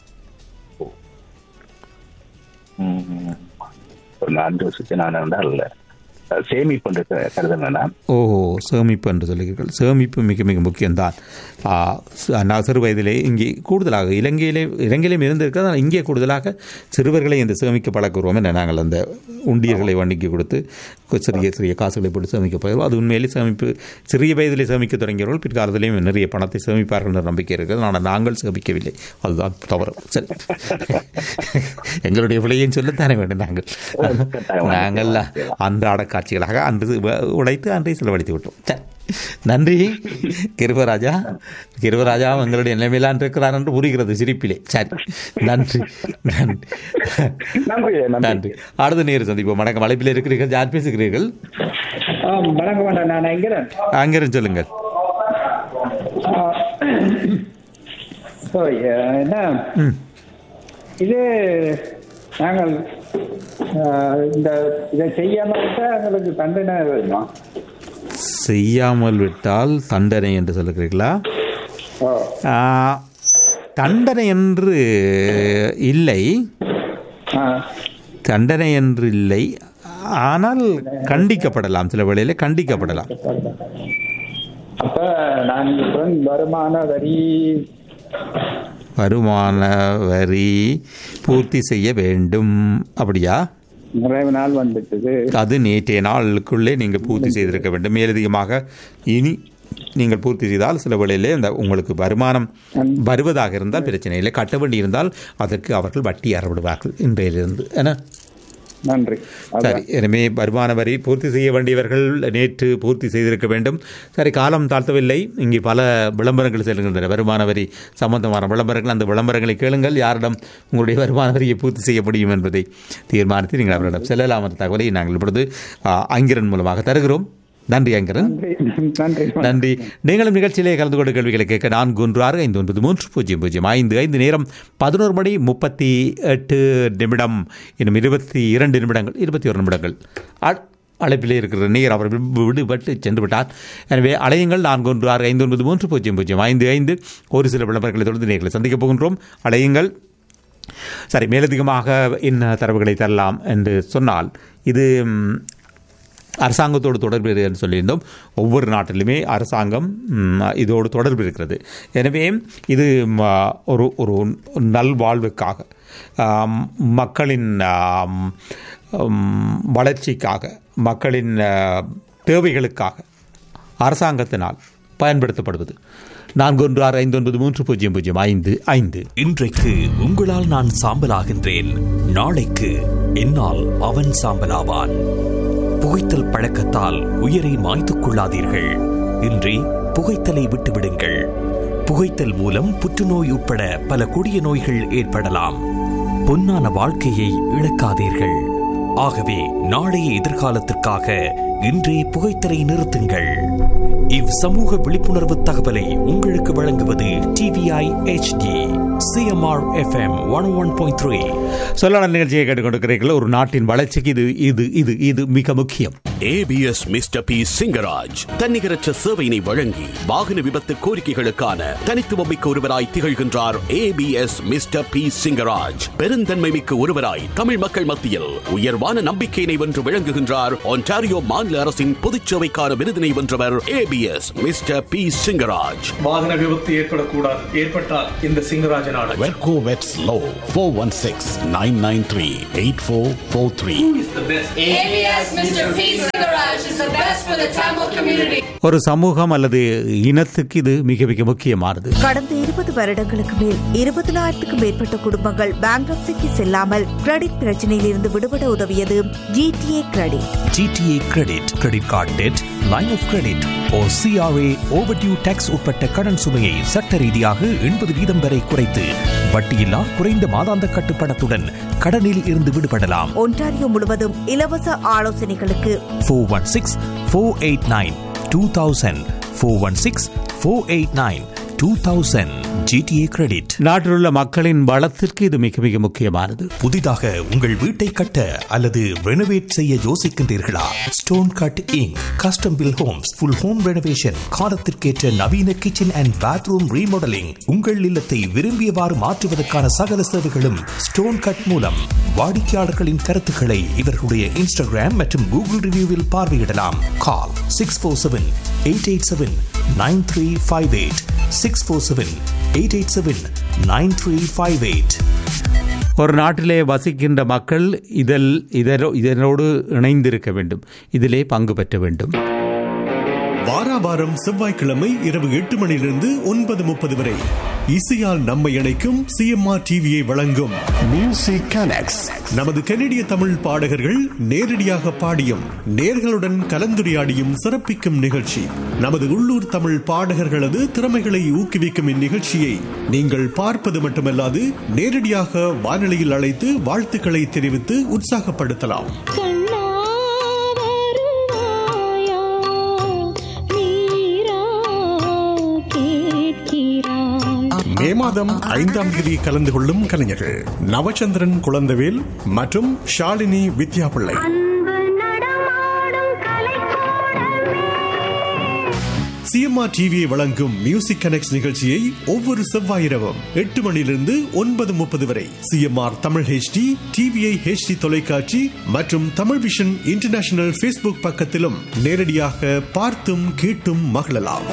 ம். ஒரு நான்கு வருஷத்துக்கு நான் இருந்தால் அஹ், சேமிப்பு என்று கருதுனா ஓ சேமிப்பு என்று சொல்லுகிறீர்கள் சேமிப்பு மிக மிக முக்கியம்தான் ஆ, ச- நான் சிறு வயதிலே இங்கே கூடுதலாக இலங்கையிலே இலங்கையிலும் இருந்திருக்கிறது ஆனால் இங்கே கூடுதலாக சிறுவர்களை இந்த சேமிக்க பழக்குறோம் என்ன நாங்கள் அந்த உண்டியல்களை வண்டிக்கு கொடுத்து கொ- சிறிய சிறிய காசுகளை போட்டு சேமிக்க போகிறோம் அது உண்மையிலே சேமிப்பு சிறிய வயதிலே சேமிக்க தொடங்கியவர்கள் பிற்காலத்திலேயும் நிறைய பணத்தை சேமிப்பார்கள் என்ற நம்பிக்கை இருக்கிறது ஆனால் நாங்கள் சேமிக்கவில்லை அதுதான் தவறு சரி எங்களுடைய பிள்ளையும் சொல்லத்தானே வேண்டும் நாங்கள் நாங்கள் அன்றாட காட்சிகளாக அன்று வ- உழைத்து அன்றை செலவழித்து விட்டோம் சரி. நன்றி கிருபராஜா கிருபராஜா எங்களுடைய நிலைமையிலான் இருக்கிறார் என்று புரிகிறது சிரிப்பிலே சரி நன்றி நன்றி நன்றி அடுத்த நேர் சந்திப்போம் வணக்கம் அழைப்பில் இருக்கிறீர்கள் யார் பேசுகிறீர்கள் ஆ, வணக்கம் அண்ணா. நான் எங்கிறேன் அங்கிருந்து சொல்லுங்கள் ஓ, என்ன இது நாங்கள் ஆ, இந்த இதை செய்யாம விட்டா எங்களுக்கு தண்டனை வேணுமா செய்யாமல் விட்டால் தண்டனை என்று சொல்லுகிறீர்களா ஓ ஆ, தண்டனை என்று இல்லை தண்டனை என்று இல்லை ஆனால் கண்டிக்கப்படலாம் சில வேளையில கண்டிக்கப்படலாம் அப்ப நான் இப்ப வருமான வரி வருமான வரி பூர்த்தி செய்ய வேண்டும் அப்படியா நிறைவு நாள் வந்துட்டது அது நேற்றைய நாளுக்குள்ளே நீங்கள் பூர்த்தி செய்திருக்க வேண்டும் மேலதிகமாக இனி நீங்கள் பூர்த்தி செய்தால் சில வேளையிலே அந்த உங்களுக்கு வருமானம் வருவதாக இருந்தால் பிரச்சனை இல்லை கட்ட வேண்டி இருந்தால் அதற்கு அவர்கள் வட்டி அறவிடுவார்கள் இன்றையிலிருந்து என நன்றி சரி எனவே வருமான வரி பூர்த்தி செய்ய வேண்டியவர்கள் நேற்று பூர்த்தி செய்திருக்க வேண்டும் சரி காலம் தாழ்த்தவில்லை இங்கே பல விளம்பரங்கள் செல்கின்றன வருமான வரி சம்பந்தமான விளம்பரங்கள் அந்த விளம்பரங்களை கேளுங்கள் யாரிடம் உங்களுடைய வருமான வரியை பூர்த்தி செய்ய முடியும் என்பதை தீர்மானித்து நீங்கள் அவரிடம் செல்லலாம் என்ற தகவலை நாங்கள் இப்பொழுது ஆ, அங்கிரன் மூலமாக தருகிறோம் நன்றி அங்கிரன் நன்றி நன்றி நீங்களும் நிகழ்ச்சியிலே கலந்து கொண்டு கேள்விகளை கேட்க நான்கு ஒன்று ஆறு ஐந்து ஒன்பது மூன்று பூஜ்ஜியம் பூஜ்ஜியம் ஐந்து ஐந்து நேரம் பதினோரு மணி முப்பத்தி எட்டு நிமிடம் இன்னும் இருபத்தி இரண்டு நிமிடங்கள் இருபத்தி ஒரு நிமிடங்கள் அ- அழைப்பிலே இருக்கிற நீர் அவர் வி- விடுபட்டு சென்று விட்டார் எனவே அலையுங்கள் நான்கு ஒன்று ஆறு ஐந்து ஒன்பது மூன்று பூஜ்ஜியம் பூஜ்ஜியம் ஐந்து ஐந்து ஒரு சில விளம்பரங்களை தொடர்ந்து நேர்களை சந்திக்கப் போகின்றோம் அலையுங்கள் சரி மேலதிகமாக என்ன தரவுகளை தரலாம் என்று சொன்னால் இது ம், அரசாங்கத்தோடு தொடர்பு இருக்கிறது என்று சொல்லியிருந்தோம் ஒவ்வொரு நாட்டிலுமே அரசாங்கம் ம், இதோடு தொடர்பு இருக்கிறது எனவே இது ம், ஒரு ஒரு நல்வாழ்வுக்காக ஆம், மக்களின் ஆம், ம், வளர்ச்சிக்காக மக்களின் ஆ, தேவைகளுக்காக அரசாங்கத்தினால் பயன்படுத்தப்படுவது நான்கு ஒன்று ஆறு ஐந்து ஒன்பது மூன்று பூஜ்ஜியம் பூஜ்ஜியம் ஐந்து ஐந்து இன்றைக்கு உங்களால் நான் சாம்பலாகின்றேன் நாளைக்கு என்னால் அவன் சாம்பலாவான் புகைத்தல் பழக்கத்தால் உயிரை மாய்த்துக் கொள்ளாதீர்கள் இன்றி புகைத்தலை விட்டுவிடுங்கள் புகைத்தல் மூலம் புற்றுநோய் உட்பட பல கொடிய நோய்கள் ஏற்படலாம் பொன்னான வாழ்க்கையை இழக்காதீர்கள் ஆகவே நாளைய எதிர்காலத்திற்காக இன்றே புகைத்தலை நிறுத்துங்கள் இவ் சமூக விழிப்புணர்வு தகவலை உங்களுக்கு வழங்குவது TVI HD CMR FM one one point three சொல்லான நிகழ்ச்சியை கேட்டுக்கொண்டிருக்கிறீர்கள் ஒரு நாட்டின் வளர்ச்சிக்கு இது இது இது இது மிக முக்கியம் ஏபிஎஸ் மிஸ்டர் பி சிங்கராஜ் தன்னிகரற்ற சேவையினை வழங்கி வாகன விபத்து கோரிக்கைகளுக்கான தனித்துவமிக்க ஒருவராய் திகழ்கின்றார் ஏபிஎஸ் மிஸ்டர் பி சிங்கராஜ் பெருந்தன்மை மிக்க ஒருவராய் தமிழ் மக்கள் மத்தியில் உயர்வான நம்பிக்கையினை வென்று விளங்குகின்றார் ஒன்டாரியோ மாநில அரசின் பொதுச்சேவைக்கான விருதினை வென்றவர் ஏபிஎஸ் மிஸ்டர் பி சிங்கராஜ் வாகன விபத்து ஏற்படக்கூடாது ஏற்பட்டால் இந்த சிங்கராஜன் ஆடல் வெர்கோ வெட்ஸ் லோ four one six nine nine three eight four four three ABS Mr. P. Garage is the best for the Tamil community. ஒரு சமூகம் அல்லது இனத்துக்கு இது மிக மிக முக்கியமானது கடந்த இருபது வருடங்களுக்கு மேல் இருபதனாயிரத்துக்கும் மேற்பட்ட குடும்பங்கள் பேங்க்ரப்சிக்கு செல்லாமல் கிரெடிட் பிரச்சனையில் இருந்து விடுபட உதவியது GTA credit GTA credit credit card debt line of credit ஓ சிஆர்ஏ ஓவர்டியூ டேக்ஸ் உட்பட்ட கடன் சுமையை சட்ட ரீதியாக எண்பது வீதம் வரை குறைத்து வட்டியில்லா குறைந்த மாதாந்த கட்டுப்பணத்துடன் கடனில் இருந்து விடுபடலாம் ஒன்டாரியோ முழுவதும் இலவச ஆலோசனைகளுக்கு four one six four eight nine two thousand four one six four eight nine two thousand GTA credit நாட்டிலுள்ள மக்களின் வளத்திற்கு இது மிக மிக முக்கியமானது புதிதாக உங்கள் வீட்டை கட்ட அல்லது ரெனோவேட் செய்ய யோசிக்கின்றீர்களா stone cut Inc custom built homes full home renovation காலத்திற்கேற்ற நவீன கிச்சன் அண்ட் பாத்ரூம் ரீமாடலிங் உங்கள் இல்லத்தை விரும்பியவாறு மாற்றுவதற்கான சகல சேவைகளும் ஸ்டோன் கட் மூலம் வாடிக்கையாளர்களின் கருத்துக்களை இவர்களுடைய இன்ஸ்டாகிராம் மற்றும் கூகுள் ரிவ்யூவில் பார்வையிடலாம் call six four seven eight eight seven nine three five eight six four seven eight eight seven nine three five eight ஒரு நாட்டிலே வசிக்கின்ற மக்கள் இதில் இதரோ இதனோடு இணைந்திருக்க வேண்டும் இதிலே பங்கு பெற்ற வேண்டும் வாராவாரம் செவ்வாய்க்கிழமை இரவு எட்டு மணியிலிருந்து ஒன்பது முப்பது வரை இசையால் நம்மை இணைக்கும் சிஎம்ஆர் டிவியை வழங்கும் மியூசிக் கனெக்ட்ஸ் நமது கனடிய தமிழ் பாடகர்கள் நேரடியாக பாடியும் நேர்களுடன் கலந்துரையாடியும் சிறப்பிக்கும் நிகழ்ச்சி நமது உள்ளூர் தமிழ் பாடகர்களது திறமைகளை ஊக்குவிக்கும் இந்நிகழ்ச்சியை நீங்கள் பார்ப்பது மட்டுமல்லாது நேரடியாக வானொலியில் அழைத்து வாழ்த்துக்களை தெரிவித்து உற்சாகப்படுத்தலாம் மே மாதம் ஐந்தாம் தேதி கலந்து கொள்ளும் கலைஞர்கள் நவச்சந்திரன் குழந்தவேல் மற்றும் ஷாலினி வித்யாபிள்ளை சிஎம்ஆர் டிவியை வழங்கும் மியூசிக் கனெக்ட் நிகழ்ச்சியை ஒவ்வொரு செவ்வாய் இரவும் எட்டு மணியிலிருந்து ஒன்பது முப்பது வரை CMR Tamil HD TVI HD தொலைக்காட்சி மற்றும் தமிழ் விஷன் இன்டர்நேஷனல் ஃபேஸ்புக் பக்கத்திலும் நேரடியாக பார்த்தும் கேட்டும் மகிழலாம்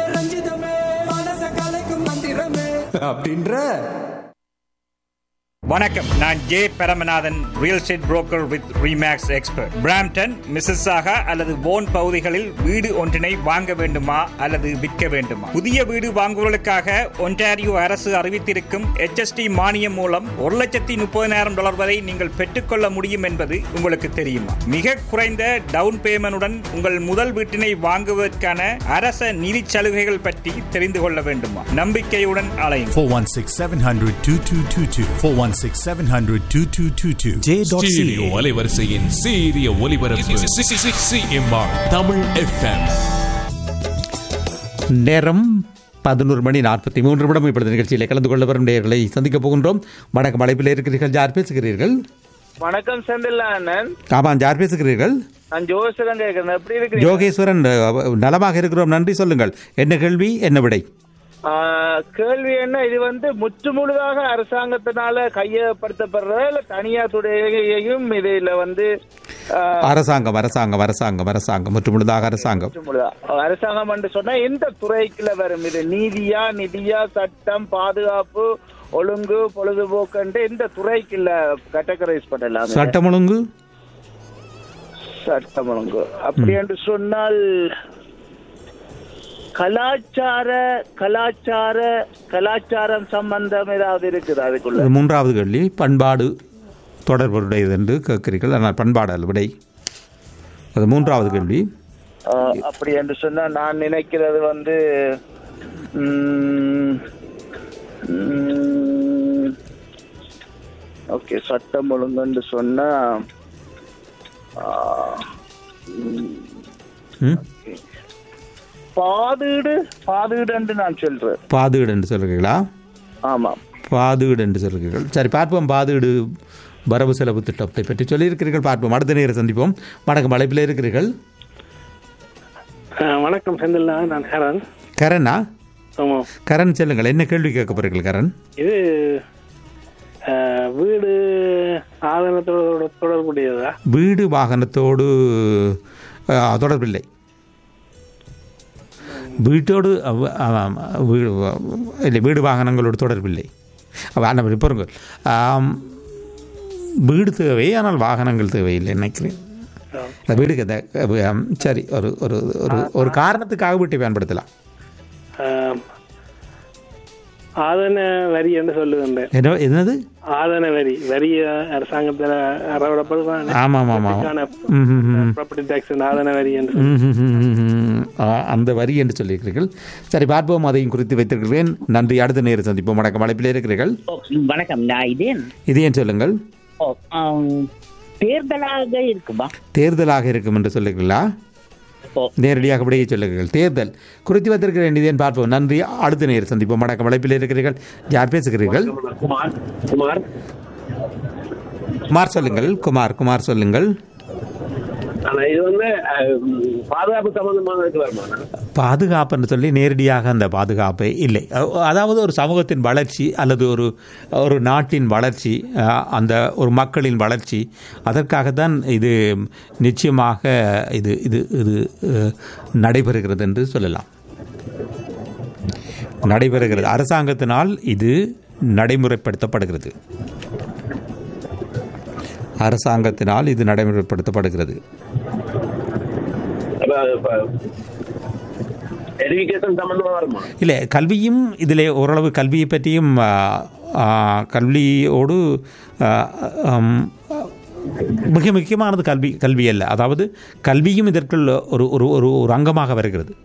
அப்படின்ற வணக்கம் நான் J Paramanathan real estate broker with Remax expert Brampton Mississauga அல்லது போன் பகுதிகளில் வீடு ஒன்றினை வாங்க வேண்டுமா அல்லது விற்க வேண்டுமா புதிய வீடு வாங்குவதற்காக ஒன்டாரியோ அரசு அறிவித்திருக்கும் HST மானியம் மூலம் ஒரு லட்சத்தி முப்பதினாயிரம் டாலர் வரை நீங்கள் பெற்றுக்கொள்ள முடியும் என்பது உங்களுக்கு தெரியுமா மிக குறைந்த டவுன் பேமெண்டுடன் உங்கள் முதல் வீட்டினை வாங்குவதற்கான அரச நிதி சலுகைகள் பற்றி தெரிந்து கொள்ள வேண்டுமா நம்பிக்கையுடன் அலையும் 416 700 2222. 416 700 2222. J.ca. ஸ்டீரியோ அலைவரிசையின் சீரிய ஒலிபரப்பு சிஎம்ஆர் தமிழ் எஃப்எம் நேரம் பதினோரு மணி நாற்பத்தி மூன்று நிமிடம் இப்பொழுது நிகழ்ச்சியில் கலந்து கொள்ள வரும் நேயர்களை சந்திக்கப் போகின்றோம் வணக்கம் அழைப்பில் இருக்கிறீர்கள் யார் பேசுகிறீர்கள் வணக்கம் செந்தில் அண்ணன் ஆமாம் யார் பேசுகிறீர்கள் நான் ஜோசிடம் கேட்கிறேன் எப்படி இருக்கிறீங்க யோகேஸ்வரன் அஹ், நலமாக இருக்கிறோம் நன்றி சொல்லுங்கள் என்ன கேள்வி என்ன விடை ஆ, கேள்வி என்ன இது வந்து முற்று முழுதாக அரசாங்கத்தினால கையப்படுத்தப்படுறதா இல்ல தனியார் துறையையும் இதுல வந்து ஆ, அரசாங்கம் அரசாங்கம் அரசாங்கம் அரசாங்கம் மற்றும் முழுதாக அரசாங்கம் முற்று முழுதா அரசாங்கம் என்று சொன்னா எந்த துறைக்குள்ள வரும் இது நீதியா நிதியா சட்டம் பாதுகாப்பு ஒழுங்கு பொழுதுபோக்குன்ட்டு எந்த துறைக்குள்ள கேட்டகரைஸ் பண்ணலாம் சட்டம் ஒழுங்கு சட்டம் ஒழுங்கு அப்படி என்று சொன்னால் கலாச்சார கலாச்சார கலாச்சாரம் சம்பந்தம் ஏதாவது இருக்குது அதுக்குள்ள இது மூன்றாவது கேள்வி பண்பாடு தொடர்புடையது என்று கேட்கிறீர்கள் ஆனால் பண்பாடு அல்ல விடை அது மூன்றாவது கேள்வி ஆஹ், அப்படி என்று சொன்னா நான் நினைக்கிறது வந்து ஓகே சட்டம் ஒழுங்குன்னு சொன்னா ஆஹ், ம், ம்? பாதீடு பாதீடுன்னு நான் சொல்றேன் பாதுகீடு என்று சொல்கிறீர்களா ஆமாம் பாதுகீடு என்று சொல்கிறீர்கள் சரி பார்ப்போம் பாதுகீடு வரவு செலவு திட்டத்தை பற்றி சொல்லியிருக்கிறீர்கள் பார்ப்போம் அடுத்த நேரம் சந்திப்போம் வணக்கம் அழைப்பில் இருக்கிறீர்கள் வணக்கம் செந்தில்லா நான் ஹரன் கரனா ஆமா கரண் சொல்லுங்கள் என்ன கேள்வி கேட்க போறீர்கள் கரண் இது அஹ், வீடு ஆதனத்தோட தொடர்புடையதா வீடு வாகனத்தோடு அஹ், தொடர்பில்லை வீட்டோடு அவ- ஆமாம், வீடு வா- இல்லை வீடு வாகனங்களோடு தொடர்பில்லை அவ- அந்த மாதிரி பாருங்கள் ஆம், வீடு தேவை ஆனால் வாகனங்கள் தேவையில்லை நினைக்கிறேன் அந்த வீடுக்கு அந்த ஆம், சரி ஒரு ஒரு ஒரு ஒரு காரணத்துக்காக வீட்டை பயன்படுத்தலாம் அஹ், ஆதன வரி என்று சொல்லுகின்றேன் என்ன என்னது ஆதன வரி வரி அரசாங்கத்தில் அறவிடப்படுதான் ஆமாம் ஆமாம் ஆமாம் ம் ம் ம் ப்ராப்பர்ட்டி டாக்ஸ் ஆதன வரி என்று ம், ம், ம், ம், ம். ஆ, அந்த வரி என்று சொல்லியிருக்கிறீர்கள் சரி பார்ப்போம் அதையும் குறித்து வைத்திருக்கிறேன் நன்றி அடுத்த நேரம் சந்திப்போம் வணக்கம் அழைப்பில் இருக்கிறீர்கள் வணக்கம் நான் இதேன் இது ஏன் சொல்லுங்கள் ஓ, ஆம், தேர்தலாக இருக்குமா தேர்தலாக இருக்கும் என்று சொல்லுகிறீர்களா நேரடியாக விடையை சொல்லுங்கள் தேர்தல் குறித்து வைத்திருக்கிறேன் இதேன் பார்ப்போம் நன்றி அடுத்த நேரம் சந்திப்போம் வணக்கம் அழைப்பில் இருக்கிறீர்கள் யார் பேசுகிறீர்கள் குமார் குமார் குமார் சொல்லுங்கள் குமார் குமார் சொல்லுங்கள் ஆனா இது வந்து அஹ், பாதுகாப்பு சம்பந்தமான இது வருமா பாதுகாப்புன்னு சொல்லி நேரடியாக அந்த பாதுகாப்பு இல்லை அ- அதாவது ஒரு சமூகத்தின் வளர்ச்சி அல்லது ஒரு ஒரு நாட்டின் வளர்ச்சி அ, அந்த ஒரு மக்களின் வளர்ச்சி அதற்காகத்தான் இது நிச்சயமாக இது இது இது அ, நடைபெறுகிறது என்று சொல்லலாம் நடைபெறுகிறது அரசாங்கத்தினால் இது நடைமுறைப்படுத்தப்படுகிறது அரசாங்கத்தினால் இது நடைமுறைப்படுத்தப்படுகிறது எஜுகேஷன் சம்பந்தமா வருமா இல்லை கல்வியும் இதில் ஓரளவு கல்வியை பற்றியும் ஆ, ஆ, கல்வியோடு ஆ, ஆம், மிக முக்கியமானது கல்வி கல்வி அல்ல அதாவது கல்வியும் இதற்குள் ஒரு ஒரு ஒரு ஒரு அங்கமாக வருகிறது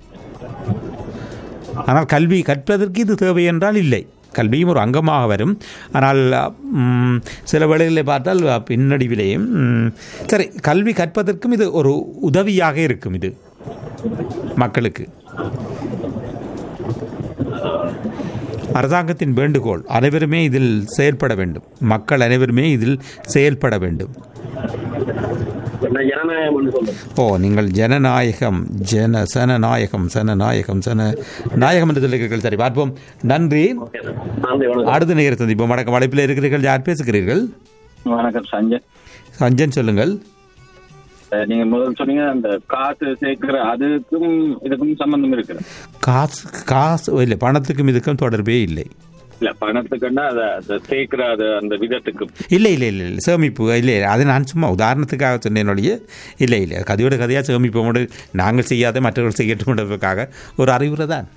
ஆனால் கல்வி கற்பதற்கு இது தேவை என்றால் இல்லை கல்வியும் ஒரு அங்கமாக வரும் ஆனால் ம், சில வேளைகளில் பார்த்தால் பின்னடைவிலேயும் ம், சரி கல்வி கற்பதற்கும் இது ஒரு உதவியாக இருக்கும் இது மக்களுக்கு அரசாங்கத்தின் வேண்டுகோள் அனைவருமே இதில் செயல்பட வேண்டும் மக்கள் அனைவருமே இதில் செயல்பட வேண்டும் ஜனநாயகம் என்று சொல்றேன் ஓ நீங்கள் ஜனநாயகம் ஜன சனநாயகம் சனநாயகம் சன நாயகம் என்று சொல்லுகிறீர்கள் சரி பார்ப்போம் நன்றி அடுத்த நேரம் சந்திப்போம் வணக்கம் வளைப்பில் இருக்கிறீர்கள் யார் பேசுகிறீர்கள் வணக்கம் சஞ்சய் சஞ்சன் சொல்லுங்கள் அஹ் நீங்க முதல் சொன்னீங்க அந்த காசு சேர்க்கிற அதுக்கும் இதுக்கும் சம்பந்தம் இருக்கு காசு காசு இல்லை பணத்துக்கும் இதுக்கும் தொடர்பே இல்லை இல்ல பணத்துக்குன்னா அத அந்த சேர்க்கிற அது அந்த விதத்துக்கு இல்லை இல்லை இல்லை இல்லை சேமிப்பு இல்லை அது நான் சும்மா உதாரணத்துக்காக சொன்னேன் ஒழிய இல்லை இல்லை கதையோட கதையாக சேமிப்போடு நாங்கள் செய்யாத மற்றவர்கள் செய்யட்டும் என்பதற்காக ஒரு அறிவுரை தான்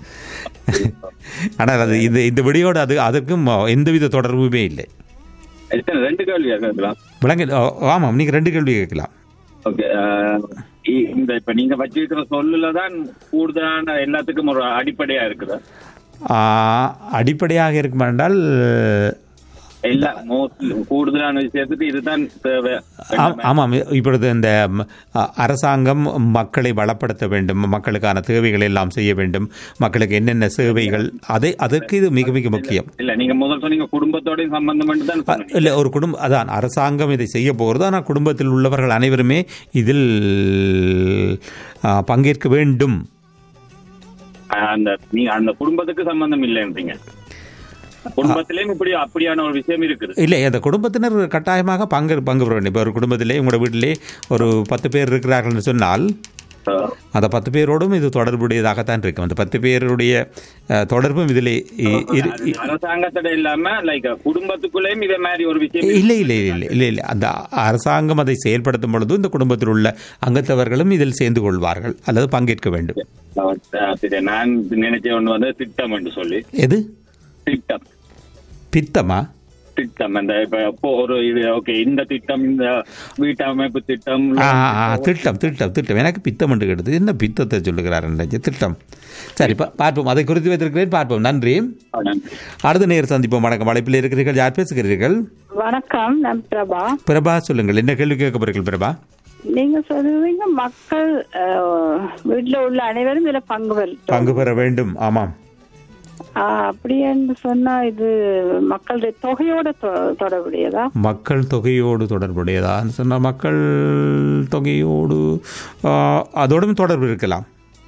ஆனால் அது இந்த இந்த விடியோடு அது அதற்கும் எந்தவித தொடர்புமே இல்லை எத்தனை ரெண்டு கேள்வியா கேட்கலாம் விளங்க ஆமாம் நீங்கள் ரெண்டு கேள்வி கேட்கலாம் ஓகே இந்த இப்ப நீங்க வச்சிருக்கிற சொல்லுல தான் கூடுதலான எல்லாத்துக்கும் ஒரு அடிப்படையா இருக்குதா ஆ, அடிப்படையாக இருக்கும் என்றால் எல்லா மோஸ்ட் கூடுதலான விஷயத்துக்கு இதுதான் தேவை ஆம், ஆமாம் இப்பொழுது இந்த ம், அ- அரசாங்கம் மக்களை வளப்படுத்த வேண்டும் மக்களுக்கான தேவைகளை எல்லாம் செய்ய வேண்டும் மக்களுக்கு என்னென்ன சேவைகள் அதை அதற்கு இது மிக மிக முக்கியம் இல்ல நீங்க முதல் சொன்னீங்க குடும்பத்தோட சம்பந்தம் தான் சொன்னீங்க இல்லை ஒரு குடும்பம் அதான் அரசாங்கம் இதை செய்ய போகிறது ஆனால் குடும்பத்தில் உள்ளவர்கள் அனைவருமே இதில் ஆ, பங்கேற்க வேண்டும் அந்த நீங்க அந்த குடும்பத்துக்கு சம்பந்தம் இல்லைன்றீங்க குடும்பத்திலேயும் இப்படி அப்படியான ஒரு விஷயம் இருக்குது இல்லை அந்த குடும்பத்தினர் கட்டாயமாக பங்கு பங்கு பெற வேண்டும் இப்போ ஒரு குடும்பத்திலே உங்களோட வீட்டிலே ஒரு பத்து பேர் இருக்கிறார்கள் என்று சொன்னால் அந்த பத்து பேரோடும் இது தொடர்புடையதாகத்தான் இருக்கும் அந்த பத்து பேருடைய அஹ், தொடர்பும் இதில் இ- இரு- இ- அரசாங்கத்தோட இல்லாம லைக் குடும்பத்துக்குள்ளேயும் இதே மாதிரி ஒரு விஷயம் இல்லை இல்லை இல்லை இல்லை இல்லை அந்த அரசாங்கம் அதை செயல்படுத்தும் பொழுது இந்த குடும்பத்தில் உள்ள அங்கத்தவர்களும் இதில் சேர்ந்து கொள்வார்கள் அல்லது பங்கேற்க வேண்டும் அஹ் சரி, நான் நினைச்ச ஒண்ணு வந்து திட்டம் என்று சொல்லி எது திட்டம் பித்தமா திட்டம் அந்த இப்ப இப்போ ஒரு இது ஓகே இந்த திட்டம் இந்த வீட்டமைப்பு திட்டம் ஆ ஆ, திட்டம் திட்டம் திட்டம் எனக்கு பித்தம் என்று கேட்டது என்ன பித்தத்தை சொல்லுகிறார் என்று திட்டம் சரி பா- பார்ப்போம் அதை குறித்து வைத்திருக்கிறேன் பார்ப்போம் நன்றி அடுத்த நேர் சந்திப்போம் வணக்கம் அழைப்பில் இருக்கிறீர்கள் யார் பேசுகிறீர்கள் வணக்கம் நான் பிரபா பிரபா சொல்லுங்கள் என்ன கேள்வி கேட்க போறீர்கள் பிரபா நீங்க சொல்றீங்க மக்கள் அஹ், வீட்டுல உள்ள அனைவரும் இதுல பங்கு பெறும் பங்கு பெற வேண்டும் ஆமாம் அப்படி என்று சொன்னா இது மக்களுடைய தொகையோட தொ- தொடர்புடையதா மக்கள் தொகையோடு தொடர்புடையதா சொன்னால் மக்கள் தொகையோடு ஆ, அதோடும் தொடர்பு இருக்கலாம்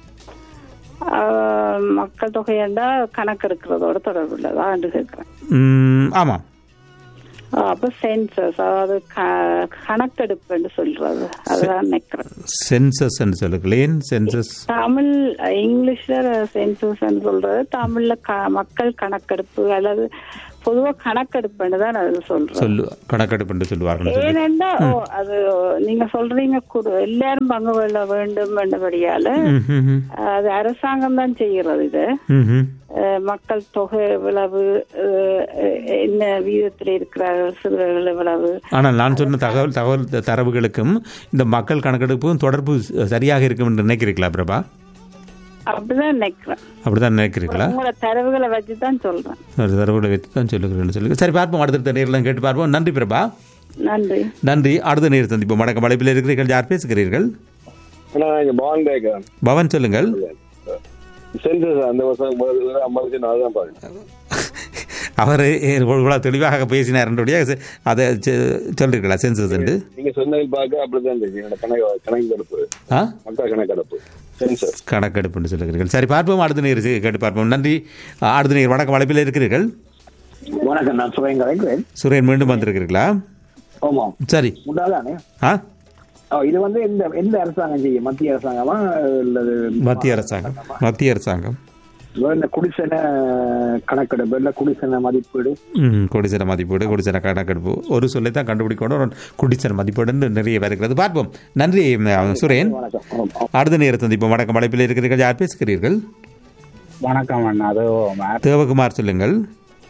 அஹ், மக்கள் தொகை என்றா கணக்கு இருக்கிறதோட தொடர்புள்ளதா என்று கேட்கிறேன் ம், ஆமாம் அஹ், அப்ப சென்சஸ் அதாவது க- கணக்கெடுப்பு என்று சொல்றது அதுதான் நினைக்கிறேன் சென்சஸ் என்று சொல்லுங்களேன் சென்சஸ் தமிழ் இங்கிலீஷ்ல சென்சஸ் சொல்றது தமிழ்ல க- மக்கள் கணக்கெடுப்பு அல்லது பொதுவா கணக்கெடுப்புன்னு தான் அது சொல்றேன் சொல்லு கணக்கெடுப்பு என்று சொல்லுவார்கள் சொல்லு. ஏனென்றா ஓ, அது நீங்க சொல்றீங்க குடு- எல்லாரும் பங்கு கொள்ள வேண்டும் என்றபடியால ம், ம், ம். அது அரசாங்கம் தான் செய்கிறது இது ம், ம். அஹ், மக்கள் தொகை எவ்வளவு அஹ், என்ன வீதத்தில் இருக்கிறார்கள் சிறுவர்கள் எவ்வளவு ஆனால் நான் சொன்ன தகவல் தகவல் தரவுகளுக்கும் இந்த மக்கள் கணக்கெடுப்பும் தொடர்பு சரியாக இருக்கும் என்று நினைக்கிறீர்களா பிரபா அப்படிதான் நினைக்கிறேன் அப்படிதான் நினைக்கிறீர்களா உங்களோட தரவுகளை வச்சு தான் சொல்றேன் ஒரு தரவுகளை வைத்து தான் சொல்லுகிறேன் சொல்லுங்க சரி பார்ப்போம் அடுத்த நேரில் கேட்டு பார்ப்போம் நன்றி பிரபா நன்றி நன்றி அடுத்த நேர் சந்திப்போம் வணக்கம் அழைப்பில் இருக்கிறீர்கள் யார் பேசுகிறீர்கள் நான் இங்க பவன் பேக்கிறேன் பவன் சொல்லுங்கள் சென்சஸ் அந்த வருஷம் ஐம்பது நான் தான் பாருங்க அவர் இவ்வளோ தெளிவாக பேசினார் என்றுடைய அதை செ- சொல்றீர்களா சென்சஸ் என்று நீங்க சொன்னதில் பார்க்க அப்படிதான் இருக்கு என்னோட கணக்கு கணக்கெடுப்பு ஆ மக்கள் கணக்கெடுப்பு சென்சஸ் கணக்கெடுப்புன்னு சொல்லுகிறீர்கள் சரி பார்ப்போம் அடுத்த நேர் கேட்டு பார்ப்போம் நன்றி அடுத்த நேர் வணக்கம் அழைப்பில் இருக்கிறீர்கள் வணக்கம் நான் சுரேன் கலைக்கிறேன் சுரேன் மீண்டும் வந்திருக்கிறீர்களா ஆமாம் சரி உண்டாதானே ஆ ஓ, இது வந்து எந்த எந்த அரசாங்கம் செய்யும் மத்திய அரசாங்கமா அல்லது மத்திய அரசாங்கம் மத்திய அரசாங்கம் இந்த குடிசன கணக்கெடுப்பு இல்ல குடிசன மதிப்பீடு ம் குடிசன மதிப்பீடு குடிசன கணக்கெடுப்பு ஒரு சொல்லை தான் கண்டுபிடிக்கணும் ஒரு குடிசன மதிப்பீடுன்னு நிறைய வருகிறது பார்ப்போம் நன்றி ம், சுரேன் அடுத்த நேரம் சந்திப்போம் வணக்கம் அழைப்பில் இருக்கிறீர்கள் யார் பேசுகிறீர்கள் வணக்கம் அண்ணா அது தேவகுமார் சொல்லுங்கள்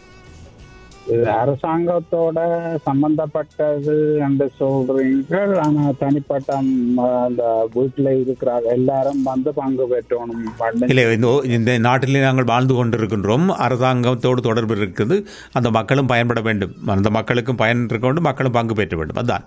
இது அரசாங்கத்தோட சம்பந்தப்பட்டது என்று சொல்றீங்க ஆனா தனிப்பட்ட ம், அந்த வீட்டுல இருக்கிற எல்லாரும் வந்து பங்கு பெற்றணும் பண்ணி- இல்லை இந்த இந்த நாட்டிலே நாங்கள் வாழ்ந்து கொண்டிருக்கின்றோம் அரசாங்கத்தோடு தொடர்பு இருக்குது அந்த மக்களும் பயன்பட வேண்டும் அந்த மக்களுக்கும் பயன் இருக்க வேண்டும் மக்களும் பங்கு பெற்ற வேண்டும் அதான்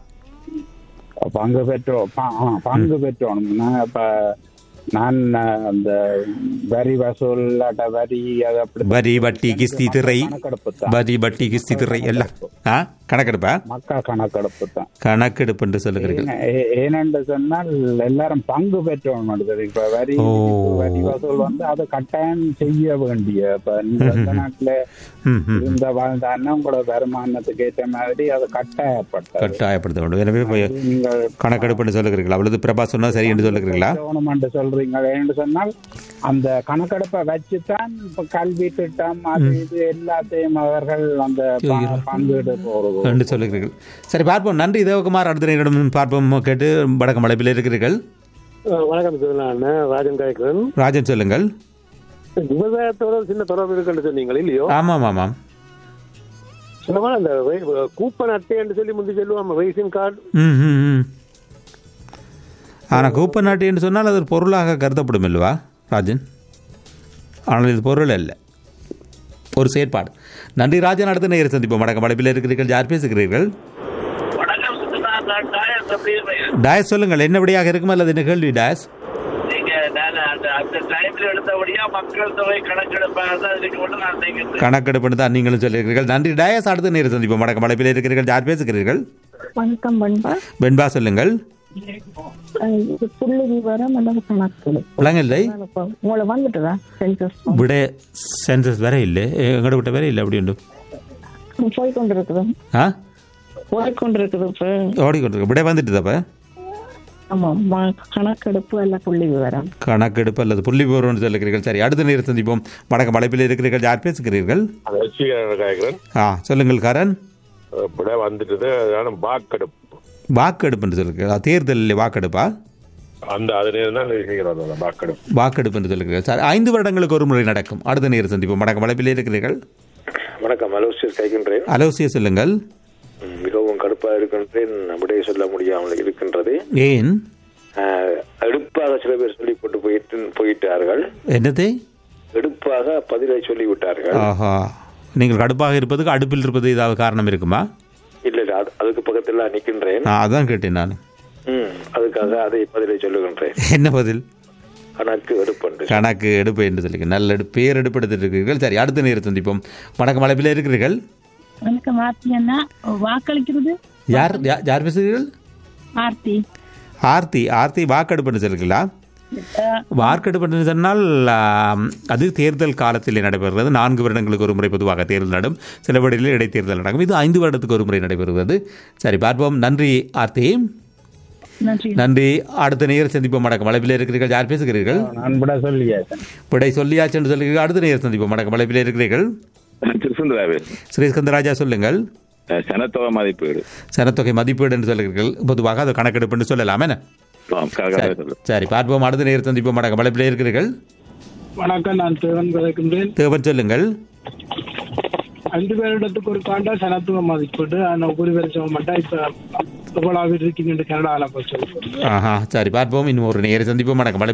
பங்கு பெற்றோம் ப- ஆ, பங்கு பெற்றோம் நான் இப்ப நான் அஹ், அந்த வரி வசூல் அட்ட வரி அது அப்படி வரி வட்டி கிஸ்தி திரை கணக்கெடுப்பு தான். வரி வட்டி கிஸ்தி திரை எல்லாம் ஆ கணக்கெடுப்பா மக்கள் கணக்கெடுப்பு தான் கணக்கெடுப்பு என்று சொல்லுகிறீர்கள் ஏன- ஏ- ஏனென்று சொன்னால் எல்லாரும் பங்கு பெற்றோம் இப்ப வரி ஓ. வரி வசூல் வந்து அதை கட்டாயம் செய்ய வேண்டிய இப்ப நீங்க இந்த நாட்டுல ம், ம். இருந்த வாழ்ந்தான்னா உங்களோட வருமானத்துக்கு ஏற்ற மாதிரி அது கட்டாயப்பட்டது கட்டாயப்படுத்த வேண்டும் எனவே போய் நீங்கள் கணக்கெடுப்பு என்று சொல்லுகிறீர்கள் அவ்வளவு பிரபா சொன்னா சரி என்று சொல்லுகிறீர்களா கவர்மெண்ட் சொல்றீங்க என்று சொன்னால் அந்த கணக்கெடுப்பை வச்சுதான் இப்ப கல்வி திட்டம் அது இது எல்லாத்தையும் அவர்கள் அந்த ப- பங்கீடு போறது என்று சொல்லுகிறீர்கள் சரி பார்ப்போம் நன்றி தேவகுமார் அடுத்த நேரிடம் பார்ப்போம் கேட்டு வடக்கு மலைப்பில் இருக்கிறீர்கள் வணக்கம் சார் நான் ராஜன் காய்க்கிறேன் ராஜன் சொல்லுங்கள் விவசாயத்தோட சின்ன தொடர்பு இருக்குன்னு சொன்னீங்க இல்லையோ ஆமாம் ஆமாம் சொன்னமா அந்த வே- கூப்பன் அட்டைன்னு சொல்லி முந்தி சொல்லுவாங்க ரேஷன் கார்டு ம் ம் ம் ஆனால் கூப்பன் நாட்டு என்று சொன்னால் அது ஒரு பொருளாக கருதப்படும் இல்லவா ராஜன் ஆனால் இது பொருள் அல்ல ஒரு செயற்பாடு நன்றி ராஜன் அடுத்த நேரம் சந்திப்போம் வணக்கம் மலைப்பில் இருக்கிறீர்கள் யார் பேசுகிறீர்கள் டயஸ் சொல்லுங்கள் என்ன விடையாக இருக்கும் அல்லது என்ன கேள்வி டயஸ் நீங்க நான் அந்த அந்த டைம்ல எடுத்தபடியா மக்கள் தொகை கணக்கெடுப்பாக தான் இதுக்கு மட்டும் நான் நினைக்கிறேன் கணக்கெடுப்பு தான் நீங்களும் சொல்லியிருக்கிறீர்கள் நன்றி டயஸ் அடுத்த நேரம் சந்திப்போம் வணக்கம் மலைப்பில் இருக்கிறீர்கள் யார் பேசுகிறீர்கள் வணக்கம் பண்பா வெண்பா சொல்லுங்கள் இது புள்ளி விவரம் அல்லது கணக்கு விளங்கவில்லை உங்களை வந்துட்டுதா சென்சஸ் விட சென்சஸ் வேற இல்லை எங்கட விட்ட வேற இல்லை அப்படி உண்டு போய் கொண்டிருக்குது ஆ போய் கொண்டிருக்குது இப்ப ஓடிக்கொண்டிருக்கு விட வந்துட்டு அப்போ ஆமா ம- கணக்கெடுப்பு அல்ல புள்ளி விவரம் கணக்கெடுப்பு அல்லது புள்ளி விவரம் சொல்லுகிறீர்கள் சரி அடுத்த நேரம் சந்திப்போம் வணக்கம் அழைப்பில் இருக்கிறீர்கள் யார் பேசுகிறீர்கள் கேட்கிறேன் ஆ சொல்லுங்கள் காரன் இப்படியே வந்துட்டு அதனால வாக்கெடுப்பு வாக்கெடுப்பு என்று சொல்லுங்கள் தேர்தலில் வாக்கெடுப்பா அந்த அது நேரம் தான் நினைக்கிறோம் அந்த வாக்கெடுப்பு வாக்கெடுப்பு என்று சொல்லுங்கள் சார் ஐந்து வருடங்களுக்கு ஒரு முறை நடக்கும் அடுத்த நேரம் சந்திப்போம் வணக்கம் அழைப்பில் இருக்கிறீர்கள் வணக்கம் அலோசியஸ் கைக்கின்றேன் அலோசிய சொல்லுங்கள் மிகவும் கடுப்பாக இருக்கின்றேன் அப்படியே சொல்ல முடியாமல் இருக்கின்றது ஏன் ஆஹ், எடுப்பாக சில பேர் சொல்லி போட்டு போயிட்டு போயிட்டார்கள் என்னது எடுப்பாக பதிலை சொல்லி விட்டார்கள் ஆஹா நீங்கள் கடுப்பாக இருப்பதுக்கு அடுப்பில் இருப்பது ஏதாவது காரணம் இருக்குமா இல்ல இல்ல அது- அதுக்கு பக்கத்தில் நிற்கின்றேன் நான் அதான் கேட்டேன் நான் ம், அதுக்காக அதை பதிலை சொல்லுகின்றேன் என்ன பதில் கணக்கு எடுப்பண்டு கணக்கு எடுப்பு என்று சொல்லி நல்ல எடு பேர் எடுப்பு எடுத்துட்டு இருக்கிறீர்கள் சரி அடுத்த நேரம் சந்திப்போம் வணக்கம் அழைப்பில் இருக்கிறீர்கள் வணக்கம் ஆர்த்தி அண்ணா வாக்களிக்கிறது யார் யா- யார் பேசுகிறீர்கள் ஆர்த்தி ஆர்த்தி ஆர்த்தி வாக்கெடுப்புன்னு சொல்லுங்களா வாக்கெடுப்பு சொன்னால் ஆம், அது தேர்தல் காலத்தில் நடைபெறுகிறது நான்கு வருடங்களுக்கு ஒரு முறை பொதுவாக தேர்தல் நடும் சில வேளைகளில் இடைத்தேர்தல் நடக்கும் இது ஐந்து வருடத்துக்கு ஒரு முறை நடைபெறுகிறது சரி பார்ப்போம் நன்றி ஆர்த்தி நன்றி நன்றி அடுத்த நேரம் சந்திப்போம் வணக்கம் வளைப்பில் இருக்கிறீர்கள் யார் பேசுகிறீர்கள் நான் விட சொல்லியாச்சேன் விடை சொல்லியாச்சு என்று சொல்லுகிறீர்கள் அடுத்த நேரம் சந்திப்போம் வணக்கம் வளைப்பில் இருக்கிறீர்கள் திருசுந்தராவே ஸ்ரீஸ்கந்தராஜா சொல்லுங்கள் சனத்தொகை மதிப்பீடு சனத்தொகை மதிப்பீடு என்று சொல்லுகிறீர்கள் பொதுவாக அது கணக்கெடுப்பு என்று சொல்லலாம் என்ன ஆம், கரெக்டாக சரி. சொல்லு. சரி பார்ப்போம் அடுத்த நேரம் சந்திப்போம் வணக்கம் வளைப்பில் இருக்கிறீர்கள் வணக்கம் நான் தேவன் விளக்கின்றேன் தேவன் சொல்லுங்கள் அஞ்சு பேரிடத்துக்கு ஒரு காண்டா சனத்துவ மதிப்பீடு ஆனால் ஒரு பேர் சொல்ல மாட்டேன் இப்ப எவ்வளவு இருக்கீங்க கனடாவில் போய் சொல்லுவோம் ஆஹா சரி பார்ப்போம் இன்னும் ஒரு நேரம் சந்திப்போம் வணக்கம்